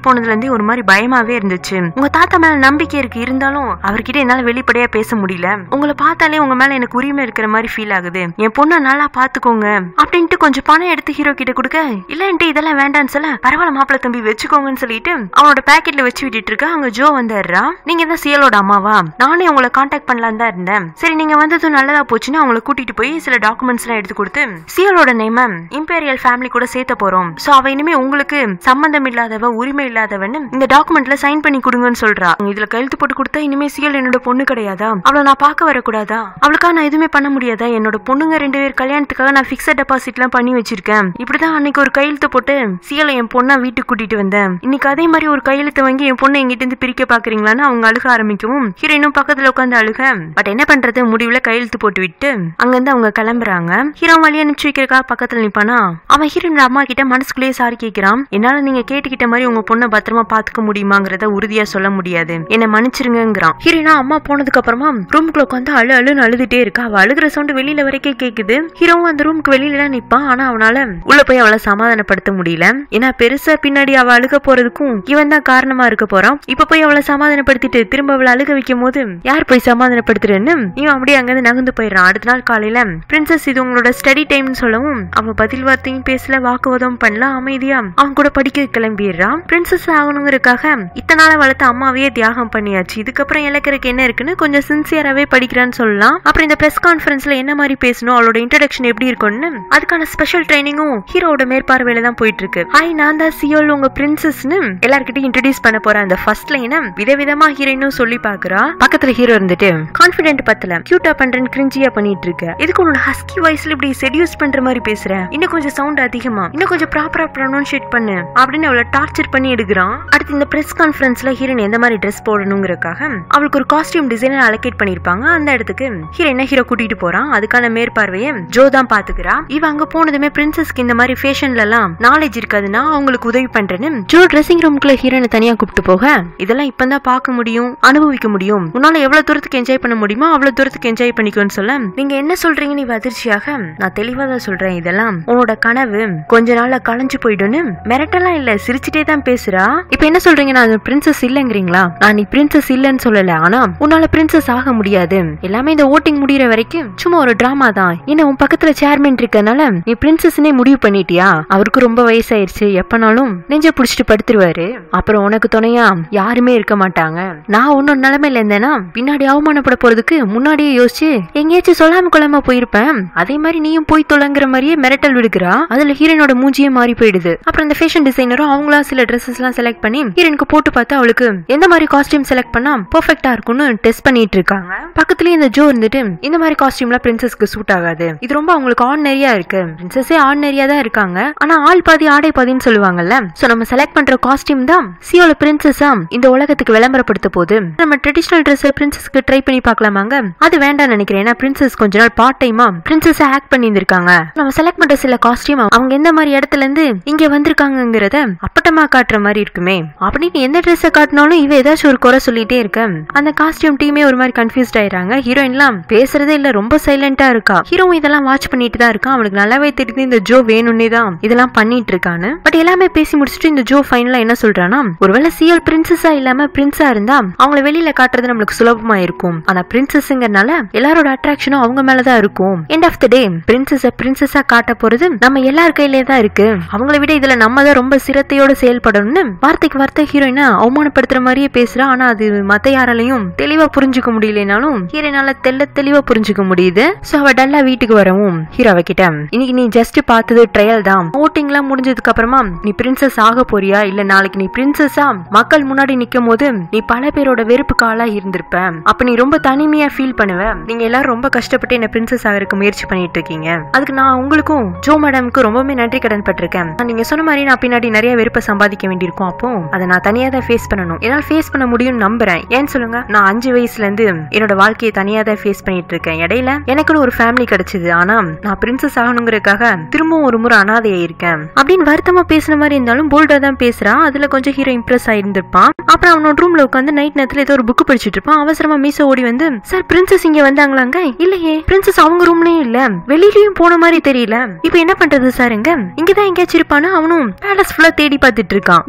போனதுல இருந்தே ஒரு மாதிரி பயமாவே இருந்துச்சு உங்க தாத்தா மேல நம்பிக்கை இருக்கு இருந்தாலும் அவர்கிட்ட என்னால வெளிப்படையா பேச முடியல உங்களை பார்த்தாலே உங்க மேல எனக்கு உரிமை இருக்கிற மாதிரி ஃபீல் ஆகுது என் பொண்ணை நல்லா பாத்துக்கோங்க அப்படின்ட்டு கொஞ்சம் பணம் எடுத்து ஹீரோ கிட்ட கொடுக்க இல்லன்ட்டு இதெல்லாம் வேண்டாம்னு சொல்ல பரவாயில்ல மாப்பிள்ள தம்பி வச்சுக்கோங்கன்னு சொல்லிட்டு அவனோட பாக்கெட்ல வச்சு விட்டுட்டு இருக்க அங்க ஜோ வந்துடுறா நீங்க தான் சியலோட அம்மாவா நானே உங்களை காண்டாக்ட் பண்ணலாம் தான் இருந்தேன் சரி நீங்க வந்ததும் நல்லதா போச்சுன்னு அவங்கள கூட்டிட்டு போய் சில டாக்குமெண்ட்ஸ் எல்லாம் எடுத்து கொடுத்து சியலோட நேம இம்பீரியல் ஃபேமிலி கூட சேர்த்த போறோம் சோ அவ இனிமே உங்களுக்கு சம்பந்தம் இல்லாதவ உரிமை இல்லாதவன்னு இந்த டாக்குமெண்ட்ல சைன் பண்ணி கொடுங்கன்னு சொல்றா இதுல கையெழுத்து போட்டு கொடுத்தா இனிமே சியல் என்னோட பொண்ணு கிடையாதா அவளை நான் பார்க்க வரக்கூடாதா அவளுக்காக நான் எதுவுமே பண்ண முடியாதா என்னோட பொண்ணுங்க ரெண்டு பேர் கல்யாணத்துக்காக நான் பிக்சட் டெபாசிட் எல்லாம் பண்ணி வச்சிருக்கேன் இப்படிதான் அன்னைக்கு ஒரு கையெழுத்து போட்டு சியலை என் பொண்ணா வீட்டுக்கு கூட்டிட்டு வந்தேன் இன்னைக்கு அதே மாதிரி ஒரு கையெழுத்து வாங்கி என் பொண்ணை எங்கிட்ட இருந்து பிரிக்க பாக்குறீங்களான்னு அவங்க அழுக ஆரம்பிக்கவும் ஹீரோயினும் பக்கத்துல உட்காந்து அழுக பட் என்ன பண்றது முடிவுல கையெழுத்து போட்டு விட்டு அங்கிருந்து அவங்க கிளம்புறாங்க ஹீரோ வழி அனுப்பிச்சு வைக்கிறக்கா பக்கத்துல நிப்பானா அவன் ஹீரோயின் அம்மா கிட்ட மனசுக்குள்ளேயே சாரி கேட்கிறான் என்னால நீங்க கேட்டுக்கிட்ட மாதிரி உங்க பொண்ணை பத்திரமா பாத்துக்க முடியுமாங்கிறத உறுதியா சொல்ல முடியாது என்ன மன்னிச்சிருங்கிறான் ஹீரோயினா அம்மா போனதுக்கு அப்புறமா ரூமுக்குள்ள உட்காந்து அழு அழுன்னு அழுதுட்டே இருக்கா அவ அழுகிற சவுண்ட் வெளியில வரைக்கும் கேக்குது ஹீரோவும் அந்த ரூமுக்கு வெளியில தான் நிப்பான் ஆனா அவனால உள்ள போய் அவளை சமாதானப்படுத்த முடியல ஏன்னா பெருசா பின்னாடி அவ அழுக போறதுக்கும் இவன் தான் காரணமா இருக்க போறான் இப்ப போய் அவளை சமாதானப்படுத்திட்டு திரும்ப அவளை அழுக வைக்கும் போது யார் போய் சமாதானப்படுத்துறேன்னு இவன் அப்படியே அங்கிருந்து நகர்ந்து போயிடுறான் அடுத்த நாள் காலையில பிரின்சஸ் இது உங்களோட ஸ்டடி டைம்னு சொல்லவும் அவ பதில் வார்த்தையும் பேசல வாக்குவாதம் பண்ணல அமைதியா அவன் கூட படிக்க கிளம்பிடுறான் பிரின்சஸ் ஆகணுங்கிறதுக்காக இத்தனை நாள வளர்த்த அம்மாவையே தியாகம் பண்ணியாச்சு இதுக்கப்புறம் இழக்கிறதுக்கு என்ன இருக்குன்னு கொஞ்சம் சின்சியராகவே படிக்கிறான்னு சொல்லலாம் அப்புறம் இந்த பிரஸ் கான்ஃபரன்ஸ்ல என்ன மாதிரி பேசணும் அவளோட இன்ட்ரடக்ஷன் எப்படி இருக்கும்னு அதுக்கான ஸ்பெஷல் ட்ரைனிங்கும் ஹீரோட மேற்பார்வையில தான் போயிட்டு இருக்கு ஹாய் நான் தான் சியோல் உங்க பிரின்சஸ்னு எல்லார்கிட்டயும் இன்ட்ரடியூஸ் பண்ண போறேன் அந்த ஃபர்ஸ்ட் லைனை விதவிதமா ஹீரோயினும் சொல்லி பாக்குறா பக்கத்துல ஹீரோ இருந்துட்டு கான்பிடென்ட் பத்தல கியூட்டா பண்றேன் கிரிஞ்சியா பண்ணிட்டு இருக்க இதுக்கு உன்னோட ஹஸ்கி வாய்ஸ்ல இப்படி செடியூஸ் பண்ற மாதிரி பேசுற இன்னும் கொஞ்சம் சவுண்ட் அதிகமா இன்னும் கொஞ்சம் ப்ராப்பரா ப்ரொனவுன்சியேட் பண்ணு அப்படின்னு அவளை டார்ச்சர் பண்ணி எடுக்கிறான் அடுத்து இந்த பிரஸ் கான்ஃபரன்ஸ்ல ஹீரோயின் எந்த மாதிரி ட்ரெஸ் போடணுங்கிறதுக்காக அவளுக்கு ஒரு காஸ்டியூம் டிசைனர் அலோகேட் பண்ணிருப்பாங்க அந்த இடத்துக்கு ஹீரோயினை ஹீரோ கூட்டிட்டு போறான் அதுக்கான மேற்பார்வையை ஜோ தான் பாத்துக்கிறா இவ அங்க போனதுமே பிரின்சஸ்க்கு இந்த மாதிரி ஃபேஷன்ல எல்லாம் நாலேஜ் இருக்காதுன்னா அவங்களுக்கு உதவி பண்றேன்னு ஜோ ட்ரெஸ்ஸிங் ரூம்குள்ள ஹீரோயினை தனியா கூப்பிட்டு போக இதெல்லாம் இப்பதான் பார்க்க முடியும் அனுபவிக்க முடியும் உன்னால எவ்வளவு தூரத்துக்கு என்ஜாய் பண்ண முடியுமோ அவ்வளவு தூரத்துக்கு என்ஜாய் பண்ணிக்கோன்னு சொல்ல நீங்க என்ன சொல்றீங்கன்னு இவ அதிர்ச்சியாக நான் தெளிவா தான் சொல்றேன் இதெல்லாம் உன்னோட கனவு கொஞ்ச நாள்ல களைஞ்சு போயிடும்னு மிரட்டலாம் இல்ல சிரிச்சுட்டே தான் பேசுறா இப்ப என்ன சொல்றீங்க நான் பிரின்சஸ் இல்லங்கிறீங்களா நான் நீ பிரின்சஸ் இல்லன்னு சொல்லல ஆனா உன்னால பிரின்சஸ் ஆக முடியாது எல்லாமே இந்த ஓட்டிங் முடியற வரைக்கும் சும்மா ஒரு டிராமா தான் என்ன உன் பக்கத்துல சேர்மன் இருக்கனால நீ பிரின்சஸ்னே முடிவு பண்ணிட்டியா அவருக்கு ரொம்ப வயசாயிருச்சு எப்பனாலும் நெஞ்ச புடிச்சிட்டு படுத்துருவாரு அப்புறம் உனக்கு துணையா யாருமே இருக்க மாட்டாங்க நான் ஒன்னும் நிலைமையில இருந்தேன்னா பின்னாடி அவமானப்பட போறதுக்கு முன்னாடியே யோசிச்சு எங்கேயாச்சும் சொல்லாம கொள்ளாம போயிருப்பேன் அதே மாதிரி நீயும் போய் தொலைங்கிற மாதிரியே மிரட்டல் விடுக்கிறா அதுல ஹீரோனோட மூஞ்சியே மாறி போயிடுது அப்புறம் இந்த ஃபேஷன் டிசைனரும் அவங்களா சில ட்ரெஸ்ஸஸ் எல்லாம் செலக்ட் பண்ணி ஹீரோனுக்கு போட்டு பார்த்து அவளுக்கு எந்த மாதிரி காஸ்டியூம் செலக்ட் பண்ணா பெர்ஃபெக்ட்டா இருக்கும்னு டெஸ்ட் பண்ணிட்டு இருக்காங்க பக்கத்துலயே இந்த ஜோ இருந்துட்டு இந்த மாதிரி காஸ்டியூம்லாம் பிரின்சஸ்க்கு சூட் ஆகாது இது ரொம்ப அவங்களுக்கு ஆர்டினரியா இருக்கு பிரின்சஸே ஆர்டினரியா தான் இருக்காங்க ஆனா ஆள் பாதி ஆடை பாதின்னு சொல்லுவாங்கல்ல சோ நம்ம செலக்ட் பண்ற காஸ்டியூம் தான் சியோல பிரின்சஸா இந்த உலகத்துக்கு விளம்பரப்படுத்த போது நம்ம ட்ரெடிஷனல் ட்ரெஸ் பிரின்சஸ்க்கு ட்ரை பண்ணி பார்க்கலாமாங்க அது வேண்டாம் நினைக்கிறேன் ஏன்னா பிரின்சஸ் கொஞ்ச நாள் பார்ட் டைமா பிரின்சஸ் ஆக்ட் பண்ணி இருந்திருக்காங்க நம்ம செலக்ட் பண்ற சில காஸ்டியூம் அவங்க எந்த மாதிரி இடத்துல இருந்து இங்க வந்திருக்காங்கிறத அப்பட்டமா காட்டுற மாதிரி இருக்குமே அப்படின்னு எந்த ட்ரெஸ்ஸை காட்டினாலும் இவ ஏதாச்சும் ஒரு குறை சொல்லிட்டே இருக்க அந்த காஸ்டியூம் டீமே ஒரு மாதிரி கன்ஃபியூஸ்ட் ஆயிடுறாங்க ஹீரோயின்லாம் பேசுறதே இல்ல ரொம்ப சைலண்டா இருக்கா ஹீரோவும் இதெல்லாம் வாட்ச் பண்ணிட்டு தான் இருக்கான் அவனுக்கு நல்லாவே தெரியுது இந்த ஜோ வேணும்னே தான் இதெல்லாம் பண்ணிட்டு இருக்கான்னு பட் எல்லாமே பேசி முடிச்சுட்டு இந்த ஜோ ஃபைனலா என்ன சொல்றானா ஒருவேளை சிஎல் பிரின்சஸா இல்லாம பிரின்ஸா இருந்தா அவங்கள வெளியில காட்டுறது நம்மளுக்கு சுலபமா இருக்கும் ஆனா பிரின்சஸ்ங்கிறனால எல்லாரோட அட்ராக்ஷனும் அவங்க மேலதான் இருக்கும் எண்ட் ஆஃப் த டே பிரின்சஸ பிரின்சஸா காட்ட போறது நம்ம எல்லார் கையிலே தான் இருக்கு அவங்கள விட இதுல நம்ம தான் ரொம்ப சிரத்தையோட செயல்படணும்னு வார்த்தைக்கு வார்த்தை ஹீரோயினை அவமானப்படுத்துற மாதிரியே பேசுறா ஆனா அது மத்த யாராலையும் தெளிவா புரிஞ்சுக்க முடியலனாலும் ஹீரோயினால தெல்ல தெளிவா புரிஞ்சுக்க முடியுது சோ அவ டல்லா வீட்டுக்கு வரவும் ஹீரோ அவகிட்ட இன்னைக்கு நீ ஜஸ்ட் பார்த்தது ட்ரையல் தான் ஓட்டிங் எல்லாம் முடிஞ்சதுக்கு அப்புறமா நீ பிரின்சஸ் ஆக போறியா இல்ல நாளைக்கு நீ பிரின்சஸா மக்கள் முன்னாடி நிக்கும் போது நீ பல பேரோட வெறுப்புக்கு ஆளா இருந்திருப்ப அப்ப நீ ரொம்ப தனிமையா ஃபீல் பண்ணுவ நீங்க எல்லாரும் ரொம்ப கஷ்டப்பட்டு என்ன பிரின்சஸ் ஆகிறதுக்கு முயற்சி பண்ணிட்டு இருக்கீங்க அதுக்கு நான் உங்களுக்கும் ஜோ மேடம்க்கு ரொம்பவே நன்றி கடன் பட்டிருக்கேன் ஆனா, நீங்க சொன்ன மாதிரி நான் பின்னாடி நிறைய வெறுப்பை சம்பாதிக்க வேண்டியிருக்கும் அப்போ அதை நான் தனியா தான் ஃபேஸ் பண்ணணும் என்னால் ஃபேஸ் பண்ண முடியும்னு நம்புறேன் ஏன்னு சொல்லுங்க நான் அஞ்சு வயசுல இருந்து என்னோட வாழ்க்கையை தனியா தான் ஃபேஸ் பண்ணிட்டு இருக்கேன் இடையில எனக்குன்னு ஒரு ஃபேமிலி கிடைச்சது ஆனா நான் பிரின்சஸ் ஆகணுங்கிறதுக்காக திரும்பவும் ஒரு முறை அனாதையா இருக்கேன் அப்படின்னு வருத்தமா பேசுன மாதிரி இருந்தாலும் போல்டா தான் பேசுறான் அதுல கொஞ்சம் ஹீரோ இம்ப்ரெஸ் ஆயிருந்திருப்பான் அப்புறம் அவனோட ரூம்ல உட்காந்து நைட் நேரத்துல ஏதோ ஒரு புக் படிச்சிட்டு இருப்பான் அவசரமா மீசோ ஓடி வந்து சார் பிரின்சஸ் இங்க வந்தாங்களாங்க இல்லையே பிரின்சஸ் அவங்க ரூம்லயும் இல்ல வெளியிலயும் போன மாதிரி தெரியல இப்போ என்ன பண்றது சார் இங்க இங்கதான் எங்கேயாச்சும் இருப்பானு அவனும் பேலஸ் ஃபுல்லா தேடி பார்த்துட்டு இருக்கான்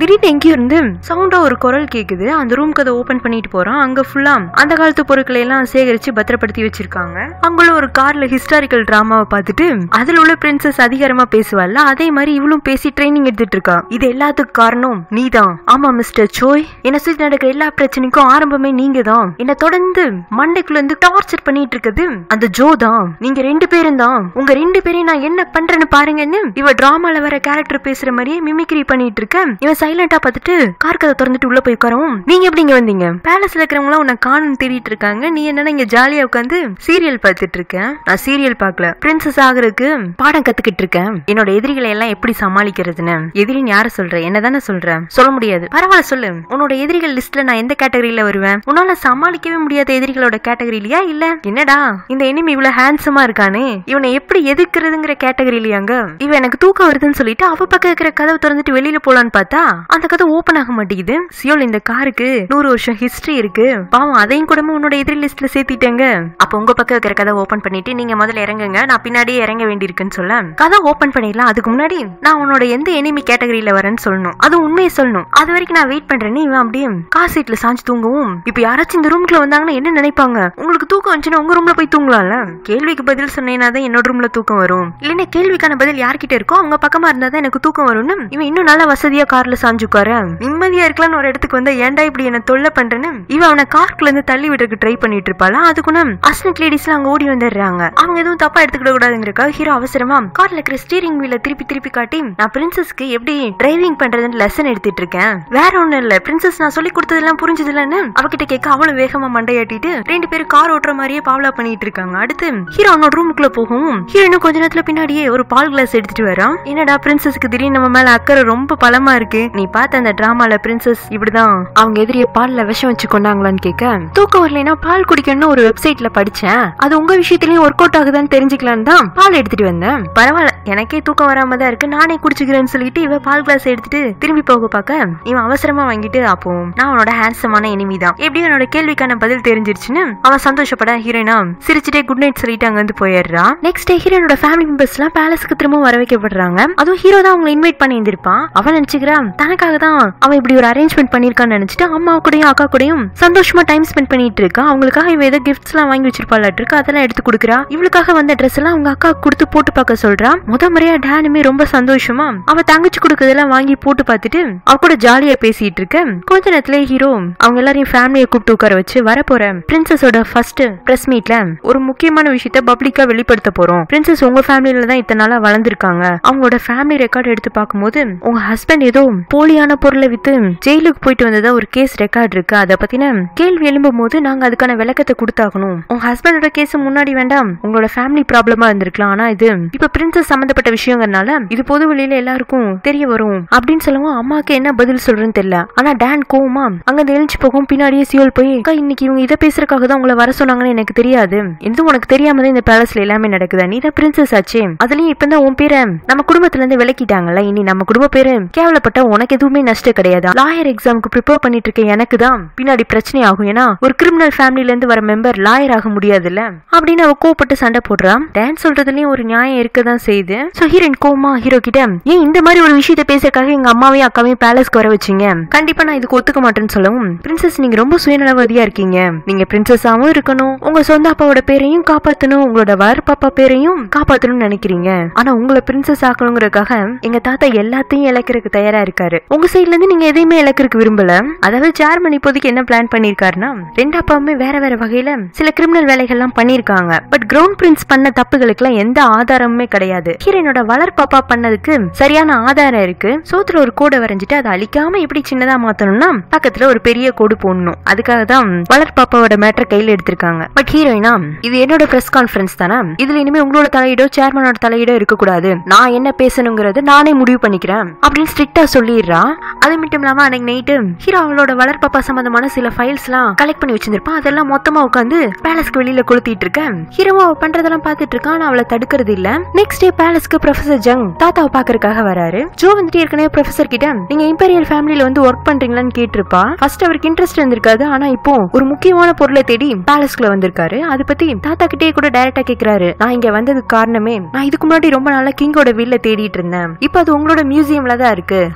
திடீர்னு எங்கேயோ இருந்து சவுண்டா ஒரு குரல் கேக்குது அந்த ரூம் கதை ஓபன் பண்ணிட்டு போறான் அங்க ஃபுல்லா அந்த காலத்து பொருட்களை எல்லாம் சேகரிச்சு பத்திரப்படுத்தி வச்சிருக்காங்க அங்குள்ள ஒரு கார்ல ஹிஸ்டாரிக்கல் டிராமாவை பார்த்துட்டு அதுல உள்ள பிரின்சஸ் அதிகாரமா பேசுவாள்ல அதே மாதிரி இவளும் பேசி ட்ரைனிங் எடுத்துட்டு இருக்கா இது எல்லாத்துக்கும் காரணம் நீதான் ஆமா மிஸ்டர் சோய் என்ன சுத்தி நடக்கிற எல்லா பிரச்சனைக்கும் ஆரம்பமே நீங்க தான் என்ன தொடர்ந்து மண்டைக்குள்ள இருந்து டார்ச்சர் பண்ணிட்டு இருக்குது அந்த ஜோ தான் நீங்க ரெண்டு பேரும் தான் உங்க ரெண்டு பேரையும் நான் என்ன பண்றேன்னு பாருங்கன்னு இவ டிராமால வர கேரக்டர் பேசுற மாதிரியே மிமிக்ரி பண்ணிட்டு இருக்க இவன் சைலண்டா பார்த்துட்டு கார் கதை திறந்துட்டு உள்ள போய் உட்காரவும் நீங்க எப்படி இங்க வந்தீங்க பேலஸ்ல இருக்கிறவங்க உன்னை காணும் தேடிட்டு இருக்காங்க நீ என்னன்னா இங்க ஜாலியா உட்காந்து சீரியல் பார்த்துட்டு இருக்கேன் நான் சீரியல் பார்க்கல பிரின்சஸ் ஆகுறதுக்கு பாடம் கத்துக்கிட்டு இருக்கேன் என்னோட எதிரிகளை எல்லாம் எப்படி சமாளிக்கிறதுன்னு எதிரின்னு யார சொல்ற என்னதானே சொல்ற சொல்ல முடியாது பரவாயில்ல சொல்லு உன்னோட எதிரிகள் லிஸ்ட்ல நான் எந்த கேட்டகரியில வருவேன் உன்னால சமாளிக்கவே முடியாத எதிரிகளோட கேட்டகரியிலயா இல்ல என்னடா இந்த எனிமி இவ்வளவு ஹேண்ட்ஸமா இருக்கானே இவனை எப்படி எதிர்க்கிறதுங்கிற கேட்டகரியிலயாங்க இவன் எனக்கு தூக்கம் வருதுன்னு சொல்லிட்டு அவ பக்கம் இருக்கிற கதவை திறந்துட்டு வெளியில போலான்னு பார்த்தா அந்த கதை ஓபன் ஆக மாட்டேங்குது சியோல் இந்த காருக்கு நூறு வருஷம் ஹிஸ்டரி இருக்கு பாவம் அதையும் கூட உன்னோட எதிரி லிஸ்ட்ல சேர்த்திட்டேங்க அப்ப உங்க பக்கம் இருக்கிற கதை ஓபன் பண்ணிட்டு நீங்க முதல்ல இறங்குங்க நான் பின்னாடியே இறங்க வேண்டியிருக்குன்னு சொல்ல கதை ஓபன் பண்ணிடலாம் அதுக்கு முன்னாடி நான் உன்னோட எந்த எனிமி கேட்டகரியில வரேன்னு சொல்லணும் அது உண்மையை சொல்லணும் அது வரைக்கும் நான் வெயிட் பண்றேன்னு இவன் அப்படியே கார் சீட்ல சாஞ்சு தூங்கவும் இப்ப யாராச்சும் இந்த ரூம்குள்ள வந்தாங்கன்னா என்ன நினைப்பாங்க உங்களுக்கு தூக்கம் வந்துச்சுன்னா உங்க ரூம்ல போய் தூங்கலாம்ல கேள்விக்கு பதில் சொன்னேன்னா தான் என்னோட ரூம்ல தூக்கம் வரும் இல்லைன்னா கேள்விக்கான பதில் யார்கிட்ட இருக்கோ அவங்க பக்கமா இருந்தா தான் எனக்கு தூக்கம் வரும்னு இவன் இன்னும் நல்லா வசதியா கார்ல சாஞ்சு உட்கார நிம்மதியா இருக்கலாம்னு ஒரு இடத்துக்கு வந்தா ஏன்டா இப்படி என்ன தொல்லை பண்றேன்னு இவன் அவனை கார்க்குள்ள இருந்து தள்ளி விடுறதுக்கு ட்ரை பண்ணிட்டு இருப்பாளா அதுக்குன்னு அஸ்னட் லேடிஸ்லாம் அங்க ஓடி வந்துடுறாங்க அவங்க எதுவும் தப்பா எடுத்துக்கிட கூடாதுங்கிறக்கா ஹீரோ அவசரமா கார்ல இருக்கிற ஸ்டீரிங் வீல திருப்பி திருப்பி காட்டி நான் பிரின்சஸ்க்கு எப்படி டிரைவிங் பண்றதுன்னு லெசன் எடுத்துட்டு இருக்கேன் வேற ஒண்ணும் இல்ல பிரின்சஸ் நான் சொல்லி கொடுத்ததெல்லாம் புரிஞ்சதுலன்னு அவகிட்ட கேட்க அவளும் வேகமா மண்டையாட்டிட்டு ரெண்டு பேரும் கார் ஓட்டுற மாதிரியே பாவலா பண்ணிட்டு இருக்காங்க அடுத்து ஹீரோ அவனோட ரூமுக்குள்ள போகும் ஹீரோ இன்னும் கொஞ்ச நேரத்துல பின்னாடியே ஒரு பால் கிளாஸ் எடுத்துட்டு வரான் என்னடா பிரின்சஸ்க்கு திடீர்னு நம்ம மேல அக்கறை ரொம்ப பலமா இருக்கு நீ பார்த்த அந்த டிராமால பிரின்சஸ் இப்படிதான் அவங்க எதிரிய பால்ல விஷம் வச்சு கொண்டாங்களான்னு கேட்க தூக்கம் வரலைன்னா பால் குடிக்கணும்னு ஒரு வெப்சைட்ல படிச்சேன் அது உங்க விஷயத்திலயும் ஒர்க் அவுட் ஆகுதான்னு தெரிஞ்சுக்கலான்னு தான் பால் எடுத்துட்டு வந்தேன் பரவாயில்ல எனக்கே தூக்கம் வராம தான் இருக்கு நானே குடிச்சுக்கிறேன்னு சொல்லிட்டு இவ பால் கிளாஸ் எடுத்துட்டு திரும்பி போக பார்க்க இவன் அவசரமா வாங்கிட்டு அப்போ நான் உன்னோட ஹேண்ட்ஸமான எனிமி தான் எப்படி என்னோட கேள்விக்கான பதில் தெரிஞ்சிருச்சுன்னு அவன் சந்தோஷப்பட ஹீரோயினா சிரிச்சுட்டே குட் நைட் சொல்லிட்டு அங்க வந்து போயிடுறா நெக்ஸ்ட் டே ஹீரோனோட ஃபேமிலி மெம்பர்ஸ் எல்லாம் பேலஸ்க்கு திரும்ப வர வைக்கப்படுறாங்க அதுவும் ஹீரோ தான் அவங்களை இன்வைட் பண்ணி இருந்திருப்பான் அவன் நினைச்சுக்கிறான் தனக்காக தான் அவன் இப்படி ஒரு அரேஞ்ச்மெண்ட் பண்ணிருக்கான்னு நினைச்சிட்டு அம்மா கூடயும் அக்கா கூடயும் சந்தோஷமா டைம் ஸ்பெண்ட் பண்ணிட்டு இருக்கா அவங்களுக்காக இவ ஏதோ கிஃப்ட்ஸ் எல்லாம் வாங்கி வச்சிருப்பாளாட்டு இருக்கு அதெல்லாம் எடுத்து கொடுக்குறா இவளுக்காக வந்த ட்ரெஸ் எல்லாம் அவங்க அக்கா கொடுத்து போட்டு பார்க்க சொல்றா முத முறையா டேனுமே ரொம்ப சந்தோஷமா அவ தங்கச்சி கொடுக்கறதெல்லாம் வாங்கி போட்டு பார்த்துட்டு அவ கூட ஜாலியா பேசிட்டு இருக்க கொஞ்ச நேரத்துல ஹீரோ அவங்க எல்லாரையும் ஃபேமிலியை கூப்பிட்டு உட்கார வச்சு வரப்போற பிரின்சஸோட ஃபர்ஸ்ட் பிரஸ் மீட்ல ஒரு முக்கியமான விஷயத்த பப்ளிக்கா வெளிப்படுத்த போறோம் பிரின்சஸ் உங்க ஃபேமிலில தான் இத்தனை நாளா வளர்ந்துருக்காங்க அவங்களோட ஃபேமிலி ரெக்கார்ட் எடுத்து பார்க்கும்போது உங்க ஹஸ்பண்ட் ஏதோ போலியான பொருளை வித்து ஜெயிலுக்கு போயிட்டு வந்ததா ஒரு கேஸ் ரெக்கார்ட் இருக்கு அதை பத்தின கேள்வி எழும்பும் போது நாங்க அதுக்கான விளக்கத்தை கொடுத்தாகணும் உங்க ஹஸ்பண்டோட கேஸ் முன்னாடி வேண்டாம் உங்களோட ஃபேமிலி ப்ராப்ளமா இருந்திருக்கலாம் ஆனா இது இப்ப பிரின்சஸ் சம்பந்தப்பட்ட விஷயங்கிறனால இது பொது வெளியில எல்லாருக்கும் தெரிய வரும் அப்படின்னு சொல்லவும் அம்மாக்கு என்ன பதில் சொல்றேன்னு தெரியல ஆனா டான் கோவமா அங்க இருந்து எழுந்து போகும் பின்னாடியே சியோல் போய் அக்கா இன்னைக்கு இவங்க இதை பேசுறதுக்காக தான் உங்களை வர சொன்னாங்கன்னு எனக்கு தெரியாது எதுவும் உனக்கு தெரியாம தான் இந்த பேலஸ்ல எல்லாமே நடக்குதா நீ தான் பிரின்சஸ் ஆச்சே அதுலயும் இப்பதான் உன் பேரை நம்ம குடும்பத்துல இருந்து விலக்கிட்டாங்கல்ல இனி நம்ம குடும்ப பேரு கேவலப்பட்ட உனக்கு எதுவுமே நஷ்டம் கிடையாது லாயர் எக்ஸாமுக்கு ப்ரிப்பேர் பண்ணிட்டு இருக்க எனக்கு தான் பின்னாடி பிரச்சனை ஆகும் ஏன்னா ஒரு கிரிமினல் ஃபேமிலில இருந்து வர மெம்பர் லாயர் ஆக முடியாதுல்ல அப்படின்னு அவ கோவப்பட்டு சண்டை போடுறான் டான்ஸ் சொல்றதுலயும் ஒரு நியாயம் இருக்கதான் செய்யுது சோ ஹீரோயின் கோமா ஹீரோ கிட்ட ஏன் இந்த மாதிரி ஒரு விஷயத்த பேசுறதுக்காக எங்க அம்மாவையும் அக்காவையும் பேலஸ்க்கு வர வச்சீங்க கண்டிப்பா நான் இதுக்கு ஒத்துக்க மாட்டேன்னு சொல்லவும் பிரின்சஸ் நீங்க ரொம்ப சுயநலவாதியா இருக்கீங்க நீங்க பிரின்சஸாவும் இருக்கணும் உங்க சொந்த அப்பாவோட பேரையும் காப்பாத்தணும் உங்களோட வர பாப்பா பேரையும் காப்பாத்தணும்னு நினைக்கிறீங்க ஆனா உங்களை பிரின்சஸ் ஆக்கணுங்கிறதுக்காக எங்க தாத்தா எல்லாத்தையும் இழக்கிறதுக்கு தயாரா இருக்காரு உங்க சைட்ல இருந்து நீங்க எதையுமே இழக்கிறதுக்கு விரும்பல அதாவது சேர்மன் இப்போதைக்கு என்ன பிளான் பண்ணிருக்காருன்னா ரெண்டு அப்பாவுமே வேற வேற வகையில சில கிரிமினல் வேலைகள்லாம் பண்ணிருக்காங்க பட் கிரவுண்ட் பிரின்ஸ் பண்ண தப்புகளுக்கு எல்லாம் எந்த ஆதாரமுமே கிடையாது ஹீரோனோட வளர்ப்பாப்பா பண்ணதுக்கு சரியான ஆதாரம் இருக்கு சோத்துல ஒரு கோடை வரைஞ்சிட்டு அதை அழிக்காம எப்படி சின்னதா மாத்தணும்னா பக்கத்துல ஒரு பெரிய கோடு போடணும் அதுக்காக தான் வளர்ப்பாப்பாவோட மேட்டர் கையில எடுத்திருக்காங்க பட் ஹீரோயினா இது என்னோட பிரஸ் கான்ஃபரன்ஸ் தானே இதுல இனிமே உங்களோட தலையீடோ சேர்மனோட தலையீடோ இருக்கக்கூடாது நான் என்ன பேசணுங்கிறது நானே முடிவு பண்ணிக்கிறேன் அப்படின்னு ஸ்ட்ரிக்டா சொல்லிடுறா அது மட்டும் இல்லாம அன்னைக்கு நைட்டு ஹீரோ அவளோட வளர்ப்பாப்பா சம்பந்தமான சில ஃபைல்ஸ் எல்லாம் கலெக்ட் பண்ணி வச்சிருப்பான் அதெல்லாம் மொத்தமா உட்காந்து பேலஸ்க்கு வெளியில கொளுத்திட்டு இருக்கேன் ஹீரோவா அவ பண்றதெல்லாம் பாத்துட்டு இருக்கான் ஆனா அவளை தடுக்கிறது இல்ல நெக்ஸ்ட் டே பேலஸ்க்கு ப்ரொஃபசர் ஜங் தாத்தாவை பாக்குறதுக்காக வராரு ஜோ வந்துட்டு ஏற்கனவே ப்ரொஃபசர் கிட்ட நீங்க இம்பீரியல் ஃபேமிலில வந்து ஒர்க் பண்றீங்களான்னு கேட்டிருப்பா ஃபர்ஸ்ட் அவருக்கு இன்ட்ரெஸ்ட் இருந்திருக்காது ஆனா இப்போ ஒரு முக்கியமான பொருளை தேடி பேலஸ்க்குள்ள வந்திருக்காரு அது பத்தி தாத்தா கிட்டே கூட டைரக்டா கேக்குறாரு நான் இங்க வந்ததுக்கு காரணமே நான் இதுக்கு முன்னாடி ரொம்ப நாளா கிங்கோட வீல்ல தேடிட்டு இருந்தேன் இப்போ அது உங்களோட மியூசியம்ல தான் இருக்கு அதுக்கு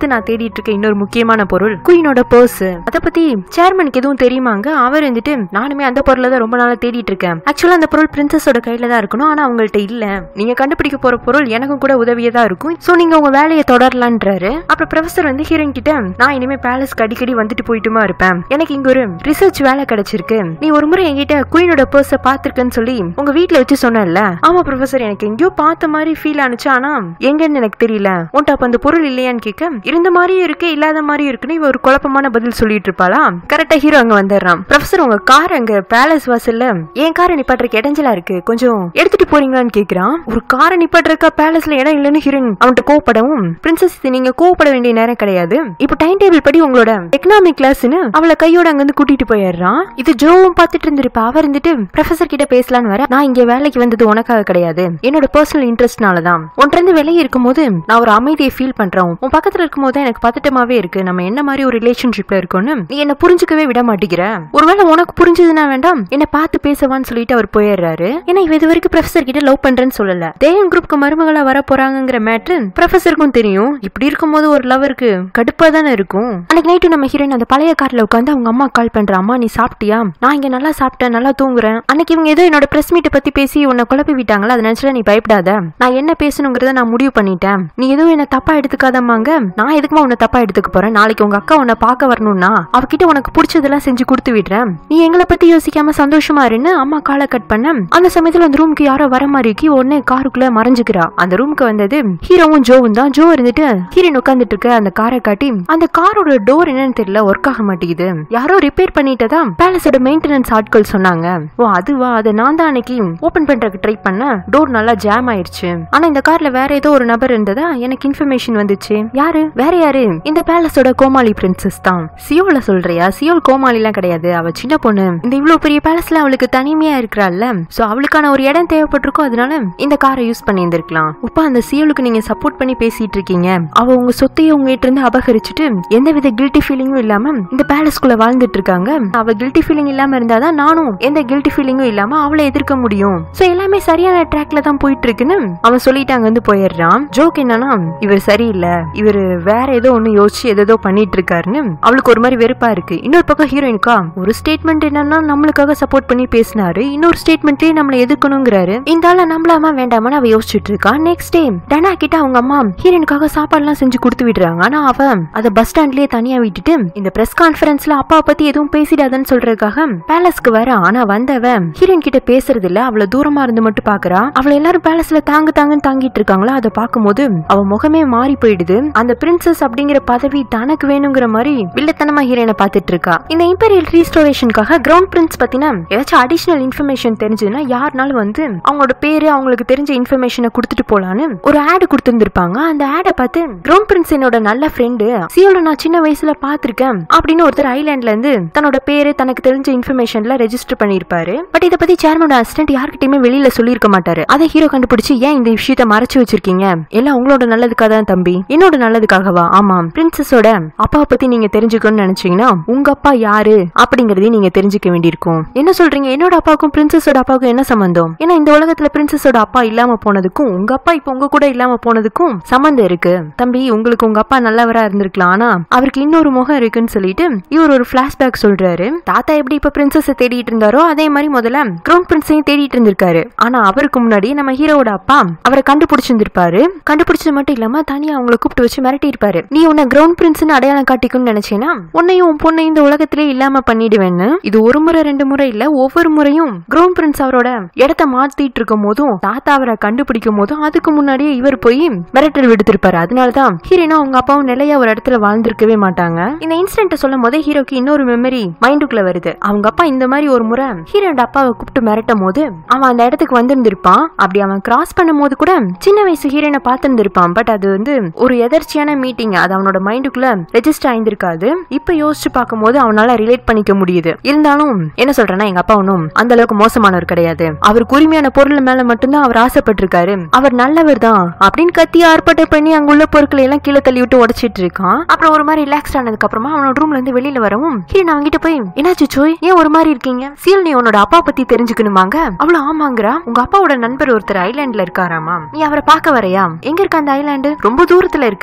அடுத்து நான் தேடிட்டு இருக்க இன்னொரு முக்கியமான பொருள் குயினோட பர்ஸ் அத பத்தி சேர்மனுக்கு எதுவும் தெரியுமாங்க அவர் வந்துட்டு நானுமே அந்த பொருளை தான் ரொம்ப நாளா தேடிட்டு இருக்கேன் ஆக்சுவலா அந்த பொருள் பிரின்சஸோட கையில தான் இருக்கணும் ஆனா அவங்கள்ட்ட இல்ல நீங்க கண்டுபிடிக்க போற பொருள் எனக்கும் கூட உதவியா தான் இருக்கும் சோ நீங்க உங்க வேலையை தொடரலான்றாரு அப்புறம் ப்ரொஃபசர் வந்து ஹீரோயின் கிட்ட நான் இனிமே பேலஸ்க்கு அடிக்கடி வந்துட்டு போயிட்டுமா இருப்பேன் எனக்கு இங்க ஒரு ரிசர்ச் வேலை கிடைச்சிருக்கு நீ ஒரு முறை என்கிட்ட குயினோட பர்ஸ பாத்திருக்கேன்னு சொல்லி உங்க வீட்ல வச்சு சொன்னல ஆமா ப்ரொஃபசர் எனக்கு எங்கேயோ பார்த்த மாதிரி ஃபீல் ஆனுச்சு ஆனா எங்கன்னு எனக்கு தெரியல உன்ட்ட அப்ப அந்த பொருள் இல்லையான்னு கேட்க இருந்த மாதிரியும் இருக்கு இல்லாத மாதிரியும் இருக்குன்னு இவ ஒரு குழப்பமான பதில் சொல்லிட்டு இருப்பாளா கரெக்டா ஹீரோ அங்க வந்துடுறான் ப்ரொஃபசர் உங்க கார் அங்க பேலஸ் வாசல்ல என் காரை நிப்பாட்டுறதுக்கு இடைஞ்சலா இருக்கு கொஞ்சம் எடுத்துட்டு போறீங்களான்னு கேக்குறான் ஒரு காரை நிப்பாட்டுறக்கா பேலஸ்ல இடம் இல்லைன்னு ஹீரோயின் அவன்கிட்ட கோவப்படவும் பிரின்சஸ் இது நீங்க கோவப்பட வேண்டிய நேரம் கிடையாது இப்போ டைம் டேபிள் படி உங்களோட எக்கனாமிக் கிளாஸ்னு அவளை கையோட அங்க இருந்து கூட்டிட்டு போயிடுறான் இது ஜோவும் பார்த்துட்டு இருந்திருப்பா அவர் இருந்துட்டு ப்ரொஃபசர் கிட்ட பேசலான்னு வர நான் இங்க வேலைக்கு வந்தது உனக்காக கிடையாது என்னோட பர்சனல் இன்ட்ரெஸ்ட்னால தான் உன்கிட்ட இருந்து விலகி இருக்கும்போது நான் ஒரு அமைதியை ஃபீல் பண்றேன் உன் பக்கத்துல இருக்கும்போது தான் எனக்கு பதட்டமாவே இருக்கு நம்ம என்ன மாதிரி ஒரு ரிலேஷன்ஷிப்ல இருக்கோம்னு நீ என்ன புரிஞ்சுக்கவே விட மாட்டேங்கிற ஒருவேளை உனக்கு புரிஞ்சதுன்னா வேண்டாம் என்ன பார்த்து பேசவான்னு சொல்லிட்டு அவர் போயிடுறாரு ஏன்னா இவ இது வரைக்கும் ப்ரொஃபசர் கிட்ட லவ் பண்றேன்னு சொல்லல தேவன் குரூப்க்கு மருமகளா வர போறாங்கிற மேட்ரு ப்ரொஃபசருக்கும் தெரியும் இப்படி இருக்கும்போது ஒரு லவருக்கு கடுப்பா தானே இருக்கும் அன்னைக்கு நைட்டு நம்ம ஹீரோயின் அந்த பழைய கார்ல உட்காந்து அவங்க அம்மா கால் பண்ற அம்மா நீ சாப்பிட்டியா நான் இங்க நல்லா சாப்பிட்டேன் நல்லா தூங்குறேன் அன்னைக்கு இவங்க ஏதோ என்னோட பிரஸ் மீட்டை பத்தி பேசி உன்னை குழப்பி விட்டாங்களா அதை நினைச்சுல நீ பயப்படாத நான் என்ன பேசணுங்கிறத நான் முடிவு பண்ணிட்டேன் நீ எதுவும் என்ன தப்பா எடுத்துக்காதம்மாங்க நான் எதுக்குமா உன்னை தப்பா எடுத்துக்க போறேன் நாளைக்கு உங்க அக்கா உன்னை பார்க்க வரணும்னா அவகிட்ட உனக்கு பிடிச்சதெல்லாம் செஞ்சு கொடுத்து விடுறேன் நீ எங்களை பத்தி யோசிக்காம சந்தோஷமா இருன்னு அம்மா காலை கட் பண்ண அந்த சமயத்துல அந்த ரூமுக்கு யாரோ வர மாதிரி இருக்கு உடனே காருக்குள்ள மறைஞ்சுக்கிறா அந்த ரூமுக்கு வந்தது ஹீரோவும் ஜோவும் தான் ஜோ இருந்துட்டு ஹீரோயின் உட்காந்துட்டு இருக்க அந்த காரை காட்டி அந்த காரோட டோர் என்னன்னு தெரியல ஒர்க் ஆக மாட்டேங்குது யாரோ ரிப்பேர் பண்ணிட்டதா பேலஸோட மெயின்டெனன்ஸ் ஆட்கள் சொன்னாங்க ஓ அதுவா அதை நான் தான் அன்னைக்கு ஓபன் பண்றதுக்கு ட்ரை பண்ண டோர் நல்லா ஜாம் ஆயிடுச்சு ஆனா இந்த கார்ல வேற ஏதோ ஒரு நபர் இருந்ததா எனக்கு இன்ஃபர்மேஷன் வந்துச்சு யாரு வேற யாரு இந்த பேலஸோட கோமாளி பிரின்சஸ் தான் சியோல சொல்றியா சியோல் கோமாளி எல்லாம் கிடையாது அவ சின்ன பொண்ணு இந்த இவ்வளவு பெரிய பேலஸ்ல அவளுக்கு தனிமையா இருக்கிறாள்ல சோ அவளுக்கான ஒரு இடம் தேவைப்பட்டிருக்கும் அதனால இந்த காரை யூஸ் பண்ணி இருந்திருக்கலாம் இப்ப அந்த சியோலுக்கு நீங்க சப்போர்ட் பண்ணி பேசிட்டு இருக்கீங்க அவ உங்க சொத்தையை உங்ககிட்ட இருந்து அபகரிச்சுட்டு எந்தவித கில்ட்டி ஃபீலிங்கும் இல்லாம இந்த பேலஸ்குள்ள வாழ்ந்துட்டு இருக்காங்க அவ கில்ட்டி ஃபீலிங் இல்லாம இருந்தாதான் நானும் எந்த கில்ட்டி ஃபீலிங்கும் இல்லாம அவளை எதிர்க்க முடியும் சோ எல்லாமே சரியான ட்ராக்ல தான் போயிட்டு இருக்குன்னு அவன் சொல்லிட்டு அங்க வந்து போயிடுறான் ஜோக் என்னன்னா இவர் சரியில்லை இவர் வேற ஏதோ ஒண்ணு யோசிச்சு ஏதோ பண்ணிட்டு இருக்காருன்னு அவளுக்கு ஒரு மாதிரி வெறுப்பா இருக்கு இன்னொரு பக்கம் ஹீரோயினுக்கா ஒரு ஸ்டேட்மெண்ட் என்னன்னா நம்மளுக்காக சப்போர்ட் பண்ணி பேசினாரு இன்னொரு ஸ்டேட்மெண்ட்லயே நம்மள எதுக்கணுங்கிறாரு இந்த ஆள நம்பலாமா வேண்டாமான்னு அவ யோசிச்சுட்டு இருக்கா நெக்ஸ்ட் டே டனா கிட்ட அவங்க அம்மா ஹீரோயினுக்காக சாப்பாடு எல்லாம் செஞ்சு கொடுத்து விடுறாங்க ஆனா அவ அத பஸ் ஸ்டாண்ட்லயே தனியா விட்டுட்டு இந்த பிரஸ் கான்ஃபரன்ஸ்ல அப்பா பத்தி எதுவும் பேசிடாதன்னு சொல்றதுக்காக பேலஸ்க்கு வர ஆனா வந்தவ ஹீரோயின் கிட்ட பேசுறது இல்ல அவள தூரமா இருந்து மட்டும் பாக்குறா அவள எல்லாரும் பேலஸ்ல தாங்கு தாங்குன்னு தாங்கிட்டு இருக்காங்களா அதை பார்க்கும்போது அவ முகமே மாறி போயிடுது அந்த பிரின்சஸ் அப்படிங்கிற பதவி தனக்கு வேணுங்கிற மாதிரி வில்லத்தனமா ஹீரோயினை பார்த்துட்டு இருக்கா இந்த இம்பீரியல் ரீஸ்டோரேஷனுக்காக கிரவுண்ட் பிரின்ஸ் பத்தின ஏதாச்சும் அடிஷனல் இன்ஃபர்மேஷன் தெரிஞ்சதுன்னா யாருனாலும் வந்து அவங்களோட பேரு அவங்களுக்கு தெரிஞ்ச இன்ஃபர்மேஷனை கொடுத்துட்டு போலான்னு ஒரு ஆடு கொடுத்துருந்துருப்பாங்க அந்த ஆடை பார்த்து கிரவுண்ட் பிரின்ஸ் என்னோட நல்ல ஃப்ரெண்டு சியோல நான் சின்ன வயசுல பாத்திருக்கேன் அப்படின்னு ஒருத்தர் ஐலாண்ட்ல இருந்து தன்னோட பேரு தனக்கு தெரிஞ்ச இன்ஃபர்மேஷன்ல ரெஜிஸ்டர் பண்ணிருப்பாரு பட் இதை பத்தி சேர்மனோட அசிஸ்டன்ட் யார்கிட்டயுமே வெளியில சொல்லியிருக்க மாட்டாரு அதை ஹீரோ கண்டுபிடிச்சு ஏன் இந்த விஷயத்த மறைச்சு வச்சிருக்கீங்க எல்லாம் உங்களோட நல்லதுக்காக தான் தம்பி என்னோட நல்லதுக்காகவா ஆமாம் பிரின்சஸோட அப்பா பத்தி நீங்க தெரிஞ்சுக்கணும்னு நினைச்சீங்கன்னா உங்க அப்பா யாரு அப்படிங்கறதையும் நீங்க தெரிஞ்சுக்க வேண்டியிருக்கும் என்ன சொல்றீங்க என்னோட அப்பாவுக்கும் பிரின்சஸோட அப்பாவுக்கும் என்ன சம்பந்தம் ஏன்னா இந்த உலகத்துல பிரின்சஸோட அப்பா இல்லாம போனதுக்கும் உங்க அப்பா இப்ப உங்க கூட இல்லாம போனதுக்கும் சம்பந்தம் இருக்கு தம்பி உங்களுக்கு உங்க அப்பா நல்லவரா இருந்திருக்கலாம் ஆனா அவருக்கு இன்னொரு முகம் இருக்குன்னு சொல்லிட்டு இவர் ஒரு பிளாஷ்பேக் சொல்றாரு தாத்தா எப்படி இப்ப பிரின்சஸ் தேடிட்டு இருந்தாரோ அதே மாதிரி முதல்ல கிரவுண்ட் பிரின்ஸையும் தேடிட்டு இருந்திருக்காரு ஆனா அவருக்கு முன்னாடி நம்ம ஹீரோவோட அப்பா அவரை கண்டுபிடிச்சிருந்திருப்பாரு கண்டுபிடிச்சது மட்டும் இல்லாம தனியா அவங்கள கூப்பிட்டு வச்சு மிரட்டி இருப்பாரு நீ உன்னை கிரவுண்ட் பிரின்ஸ்னு அடையாளம் காட்டிக்கணும்னு நினைச்சேன்னா உன்னையும் உன் பொண்ணை இந்த உலகத்திலே இல்லாம பண்ணிடுவேன்னு இது ஒரு முறை ரெண்டு முறை இல்ல ஒவ்வொரு முறையும் கிரவுண்ட் பிரின்ஸ் அவரோட இடத்த மாத்திட்டு இருக்கும் போதும் தாத்தா அவரை கண்டுபிடிக்கும் போதும் அதுக்கு முன்னாடியே இவர் போய் மிரட்டல் விடுத்திருப்பாரு அதனாலதான் ஹீரோனா அவங்க அப்பாவும் நிலையா ஒரு இடத்துல வாழ்ந்திருக்கவே மாட்டாங்க இந்த இன்சிடென்ட் சொல்லும் போதே ஹீரோக்கு இன்னொரு மெமரி மைண்டுக்குள்ள வருது அவங்க அப்பா இந்த மாதிரி ஒரு முறை ஹீரோட அப்பாவை கூப்பிட்டு மிரட்டும் போது அவன் அந்த இடத்துக்கு வந்திருந்திருப்பான் அப்படி அவன் கிராஸ் பண்ணும் போது கூட சின்ன வயசு ஹீரோனை பார்த்திருந்திருப்பான் பட் அது வந்து ஒரு எதர்ச்சியான மீட்டிங் அது அவனோட மைண்டுக்குள்ள ரெஜிஸ்டர் ஆயிருந்திருக்காது இப்ப யோசிச்சு பார்க்கும்போது அவனால ரிலேட் பண்ணிக்க முடியுது இருந்தாலும் என்ன சொல்றேன்னா எங்க அப்பா ஒன்றும் அந்த அளவுக்கு மோசமானவர் கிடையாது அவருக்கு உரிமையான பொருள் மேல மட்டும்தான் அவர் ஆசைப்பட்டிருக்காரு அவர் நல்லவர் தான் அப்படின்னு கத்தி ஆர்ப்பாட்டம் பண்ணி அங்குள்ள பொருட்களை எல்லாம் கீழே தள்ளி விட்டு உடைச்சிட்டு இருக்கான் அப்புறம் ஒரு மாதிரி ரிலாக்ஸ் ஆனதுக்கு அப்புறமா அவனோட ரூம்ல இருந்து வெளியில வரவும் ஹீரன் அவங்கிட்ட போய் என்னாச்சு சோய் ஏன் ஒரு மாதிரி இருக்கீங்க சீல் நீ உன்னோட அப்பா பத்தி தெரிஞ்சுக்கணுமாங்க அவ்வளவு ஆமாங்கிறா உங்க அப்பாவோட நண்பர் ஒருத்தர் ஐலாண்ட்ல இருக்காராமா நீ அவரை பார்க்க வரையா எங்க இருக்க அந்த ஐலாண்டு ரொம்ப தூரத்துல இருக்கு இப்ப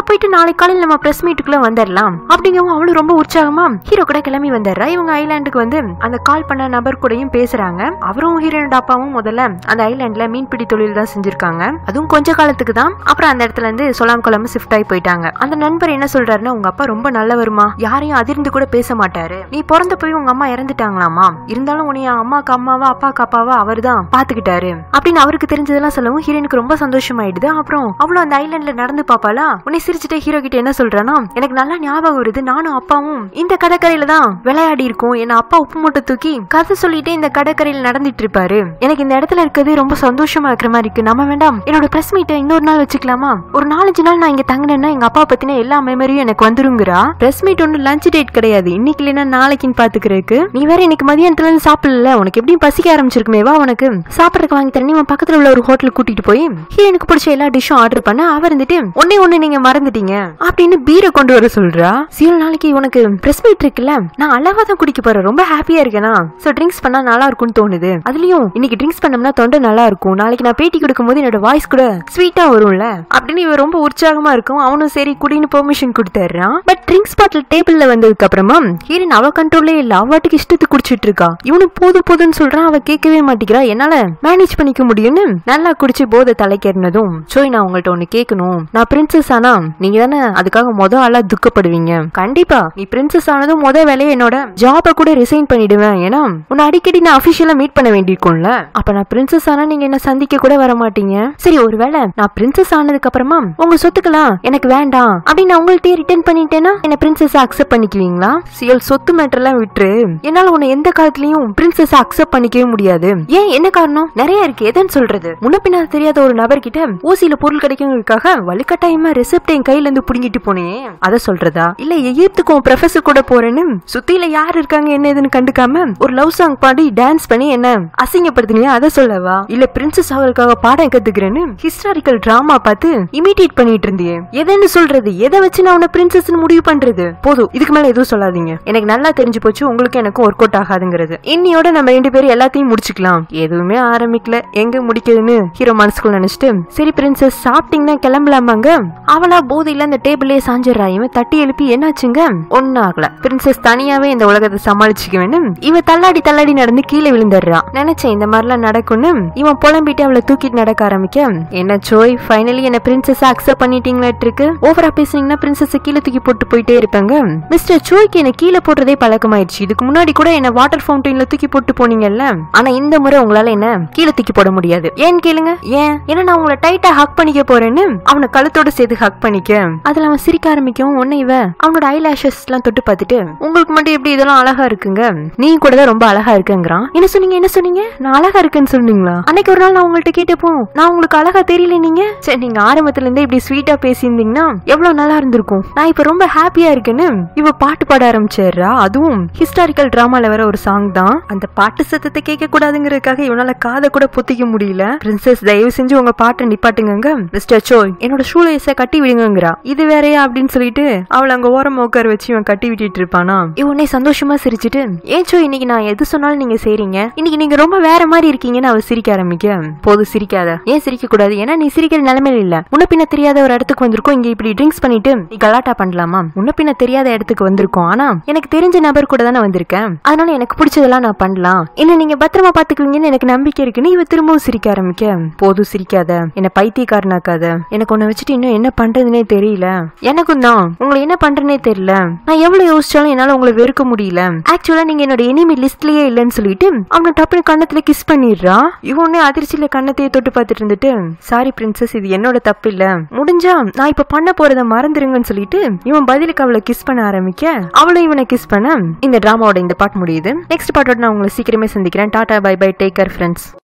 போயிட்டு நாளைக்கு காலையில் நம்ம பிரஸ் மீட்டுக்குள்ள வந்துடலாம் அப்படிங்கவும் அவளும் ரொம்ப உற்சாகமா ஹீரோ கூட கிளம்பி வந்துடுறா இவங்க ஐலாண்டுக்கு வந்து அந்த கால் பண்ண நபர் கூடயும் பேசுறாங்க அவரும் ஹீரோனோட அப்பாவும் முதல்ல அந்த ஐலாண்ட்ல மீன்பிடி தொழில் தான் செஞ்சிருக்காங்க அதுவும் கொஞ்ச காலத்துக்கு தான் அப்புறம் அந்த இடத்துல இருந்து சொல்லாம் கொள்ளாம ஷிஃப்ட் ஆகி போயிட்டாங்க அந்த நண்பர் என்ன சொல்றாருன்னா உங்க அப்பா ரொம்ப நல்லவருமா யாரையும் அதிர்ந்து கூட பேச மாட்டாரு நீ பிறந்த போய் உங்க அம்மா இறந்துட்டாங்களாமா இருந்தாலும் உன்னைய அம்மாக்கு அம்மாவா அப்பாக்கு அப்பாவா அவர் தான் பாத்துக்கிட்டாரு அப்படின்னு அவருக்கு தெரிஞ்சதெல்லாம் சொல்லவும் ஹீரோனுக்கு ரொம்ப சந்தோஷமாயிடுது அப்புறம் அவளும் அந்த ஐலாண்ட்ல நடந்து பாப்பாளா உன்னை சிரிச்சுட்டே ஹீரோ கிட்ட என்ன சொல்றானா எனக்கு நல்லா ஞாபகம் வருது நானும் அப்பாவும் இந்த கடற்கரையில தான் விளையாடி இருக்கோம் என் அப்பா உப்பு மூட்டை தூக்கி கதை சொல்லிட்டே இந்த கடற்கரையில நடந்துட்டு இருப்பாரு எனக்கு இந்த இடத்துல இருக்கிறது ரொம்ப சந்தோஷமா இருக்கிற மாதிரி இருக்கு நம்ம வேண்டாம் என்னோட பிரஸ் மீட்டை இன்னொரு நாள் வச்சுக்கலாமா ஒரு நாலஞ்சு நாள் நான் இங்க தங்கினேன்னா எங்க அப்பா பத்தின எல்லா மெமரியும் எனக்கு வந்துருங்கிறா பிரஸ் மீட் ஒன்னும் லஞ்ச் டேட் கிடையாது இன்னைக்கு இல்லைன்னா நாளைக்குன்னு பாத்துக்கிறதுக்கு நீ வேற இன்னைக்கு மதியானத்துல இருந்து சாப்பிடல உனக்கு எப்படியும் பசிக்க ஆரம்பிச்சிருக்குமே வா உனக்கு சாப்பிடறதுக்கு வாங்கி தரேன் இவன் பக்கத்துல உள்ள ஒரு ஹோட்டலுக்கு கூட்டிட்டு போய் ஹீரோனுக்கு பிடிச்ச எல்லா டிஷ்ஷும் ஆர்டர் பண்ண அவர் இருந்துட்டு ஒன்னே ஒண்ணு நீங்க மறந்துட்டீங்க அப்படின்னு பீரை கொண்டு வர சொல்றா சில நாளைக்கு உனக்கு பிரஸ் மீட் இருக்குல்ல நான் அளவா தான் குடிக்க போறேன் ரொம்ப ஹாப்பியா இருக்கேனா சோ ட்ரிங்க்ஸ் பண்ணா நல்லா இருக்கும்னு தோணுது அதுலயும் இன்னைக்கு ட்ரிங்க்ஸ் பண்ணோம்னா தொண்டை நல்லா இருக்கும் நாளைக்கு நான் பேட்டி கொடுக்கும் போது என்னோட வாய்ஸ் கூட ஸ்வீட்டா வரும்ல அப்படின்னு இவன் ரொம்ப உற்சாகமா இருக்கும் அவனும் சரி குடின்னு பெர்மிஷன் கொடுத்துறான் பட் ட்ரிங்க்ஸ் பாட்டில் டேபிள்ல வந்ததுக்கு அப்புறமா ஹீரோயின் அவ கண்ட்ரோல்லே இல்ல அவாட்டுக்கு இஷ்டத்துக்கு குடிச்சிட்டு இருக்கா இவனு போது போதுன்னு சொல்றான் அவ கேட்கவே மாட்டேங்கிறா என்னால மேனேஜ் பண்ணிக்க முடியும்னு நல்லா குடிச்சு போதை தலைக்கேறினதும் சோய் நான் உங்கள்ட்ட ஒண்ணு கேட்கணும் நான் பிரின்சஸ் ஆனா நீங்க தானே அதுக்காக மொத ஆளா துக்கப்படுவீங்க கண்டிப்பா நீ பிரின்சஸ் ஆனதும் முத வேலையை என்னோட ஜாப கூட ரிசைன் பண்ணிடுவேன் ஏன்னா உன்னை அடிக்கடி நான் அபிஷியலா மீட் பண்ண வேண்டியிருக்கும்ல அப்ப நான் பிரின்சஸ் ஆனா நீங்க என்ன சந்திக்க கூட வர மாட்டீங்க சரி ஒருவேளை நான் பிரின்சஸ் ஆனதுக்கு அப்புறமா உங்க சொத்துக்கலாம் எனக்கு வேண்டாம் அப்படின்னு நான் உங்கள்ட்டே ரிட்டர்ன் பண்ணிட்டேன்னா என்ன பிரின்சஸ் அக்செப்ட் பண்ணிக்குவீங்களா சியல் சொத்து மேட்டர்லாம் விட்டுரு என்னால உன்னை எந்த காலத்துலயும் பிரின்சஸ் அக்செப்ட் பண்ணிக்கவே முடியாது ஏன் என்ன காரணம் நிறைய இருக்கு எதுன்னு சொல்றது முன்ன பின்ன தெரியாத ஒரு நபர்கிட்ட ஊசியில பொருள் கிடைக்குங்கிறதுக்காக வலுக்கட்டாயமா ரெசிப்ட் என் கையில இருந்து புடுங்கிட்டு போனேன் அத சொல்றதா இல்ல எகிப்துக்கும் ப்ரொஃபசர் கூட போறேன்னு சுத்தில யார் இருக்காங்க என்ன ஏதுன்னு கண்டுக்காம ஒரு லவ் சாங் பாடி டான்ஸ் பண்ணி என்ன அசிங்கப்படுத்தினியா அதை சொல்லவா இல்ல பிரின்சஸ் அவருக்காக பாடம் கத்துக்கிறேன்னு ஹிஸ்டாரிக்கல் டிராமா பார்த்து இமிட்டேட் பண்ணிட்டு இருந்தியே எதுன்னு சொல்றது எதை வச்சு நான் உன்னை பிரின்சஸ் முடிவு பண்றது போதும் இதுக்கு மேல எதுவும் சொல்லாதீங்க எனக்கு நல்லா தெரிஞ்சு போச்சு உங்களுக்கு எனக்கும் ஒர்க் அவுட் ஆகாதுங்கிறது இன்னியோட நம்ம ரெண்டு பேரும் எல்லாத்தையும் முடிச்சுக்கலாம் எதுவுமே ஆரம்பிக்கல எங்க முடிக்குதுன்னு ஹீரோ மனசுக்குள்ள நினைச்சிட்டு சரி பிரின்சஸ் சாப்பிட்டீங்கன்னா கிளம்பலாமாங்க அவளா போதையில அந்த டேபிளே சாஞ்சிடுறா இவன் தட்டி எழுப்பி என்னாச்சுங்க ஒன்னும் ஆகல பிரின்சஸ் தனியாவே இந்த உலகத்தை சமாளிச்சுக்க வேண்டும் இவ தள்ளாடி தள்ளாடி நடந்து கீழே விழுந்துடுறா நினைச்சேன் இந்த மாதிரிலாம் நடக்கும்னு இவன் புலம்பிட்டு அவளை தூக்கிட்டு நடக்க ஆரம்பிக்க என்ன சோய் ஃபைனலி என்ன பிரின்சஸ் அக்செப்ட் பண்ணிட்டீங்களாட்டு இருக்கு ஓவரா பேசுனீங்கன்னா பிரின்சஸ் கீழே தூக்கி போட்டு போயிட்டே இருப்பாங்க மிஸ்டர் சோய்க்கு என்ன கீழே போடுறதே பழக்கமாயிடுச்சு இதுக்கு முன்னாடி கூட என்ன வாட்டர் ஃபவுண்டெயின்ல தூக்கி போட்டு போனீங்கல்ல ஆனா இந்த முறை உங்களால என்ன கீழே தூக்கி போட முடியாது ஏன் கேளுங்க ஏன் ஏன்னா நான் உங்களை டைட்டா ஹக் பண்ணிக்க போறேன்னு அவனை கழுத்தோட சேர்த்து ஹக் பண்ணிக்க அதுல அவன் சிரிக்க ஆரம்பிக்கவும் உன்னை இவ அவனோட ஐ லேஷஸ் எல்லாம் தொட்டு பார்த்துட்டு உங்களுக்கு மட்டும் எப்படி இதெல்லாம் அழகா இருக்குங்க நீ கூட தான் ரொம்ப அழகா இருக்குங்கிறான் என்ன சொன்னீங்க என்ன சொன்னீங்க நான் அழகா இருக்கேன்னு சொன்னீங்களா அன்னைக்கு ஒரு நாள் நான் உங்கள்ட்ட கேட்டப்போ நான் உங்களுக்கு அழகா தெரியல நீங்க சரி நீங்க ஆரம்பத்துல இருந்தே இப்படி ஸ்வீட்டா பேசியிருந்தீங்கன்னா எவ்வளவு நல்லா இருந்திருக்கும் நான் இப்ப ரொம்ப ஹாப்பியா இருக்கேன்னு இவ பாட்டு பாட ஆரம்பிச்சிடுறா அதுவும் ஹிஸ்டாரிக்கல் டிராமால வர ஒரு சாங் தான் அந்த பாட்டு சத்தத்தை கேட்க கூடாதுங்கிறதுக்காக இவனால காதை கூட பொத்திக்க முடியல பிரின்சஸ் தயவு செஞ்சு உங்க பாட்டை நிப்பாட்டுங்க மிஸ்டர் சோய் என்னோட ஷூலேஸ கட்டி விடுங்கிறா இது வேறயா அப்படின்னு சொல்லிட்டு அவளை அங்க ஓரமா உட்கார வச்சு இவன் கட்டி விட்டுட்டு இருப்பானா இவனே சந்தோஷமா சிரிச்சிட்டு ஏன் சோ இன்னைக்கு நான் எது சொன்னாலும் நீங்க செய்றீங்க இன்னைக்கு நீங்க ரொம்ப வேற மாதிரி இருக்கீங்கன்னு அவ சிரிக்க ஆரம்பிக்க போது சிரிக்காத ஏன் சிரிக்க கூடாது ஏன்னா நீ சிரிக்கிற நிலைமையில இல்ல முன்ன பின்ன தெரியாத ஒரு இடத்துக்கு வந்திருக்கோம் இங்க இப்படி ட்ரிங்க்ஸ் பண்ணிட்டு நீ கலாட்டா பண்ணலாமா முன்ன பின்ன தெரியாத இடத்துக்கு வந்திருக்கோம் ஆனா எனக்கு தெரிஞ்ச நபர் கூட தானே வந்திருக்கேன் அதனால எனக்கு பிடிச்சதெல்லாம் நான் பண்ணலாம் என்ன நீங்க பத்திரமா பாத்துக்குவீங்கன்னு எனக்கு நம்பிக்கை இருக்குன்னு இவ திரும்பவும் சிரிக்க ஆரம்பிக்க போதும் சிரிக்காத என்ன பைத்தியக்காரனாக்காத எனக்கு உன்னை வச்சுட்டு இன்னும் என்ன பண்றதுனே தெரியல எனக்கும் தான் உங்களை என்ன பண்றேனே தெரியல நான் எவ்வளவு யோசிச்சாலும் என்னால உங்களை வெறுக்க முடியல ஆக்சுவலா நீங்க என்னோட எனிமி லிஸ்ட்லயே இல்லைன்னு சொல்லிட்டு அவனை டப்புனு கண்ணத்துல கிஸ் பண்ணிடுறா இவனே அதிர்ச்சியில கண்ணத்தையே தொட்டு பார்த்துட்டு இருந்துட்டு சாரி பிரின்சஸ் இது என்னோட தப்பு இல்ல முடிஞ்சா நான் இப்ப பண்ண போறத மறந்துருங்கன்னு சொல்லிட்டு இவன் பதிலுக்கு அவளை கிஸ் பண்ண ஆரம்பிக்க அவளும் இவனை கிஸ் பண்ண இந்த டிராமாவோட இந்த பாட் முடியுது நெக்ஸ்ட் பாட்டோட நான் உங்களை சீக்கிரமே சந்திக்கிறேன் tata bye bye take care friends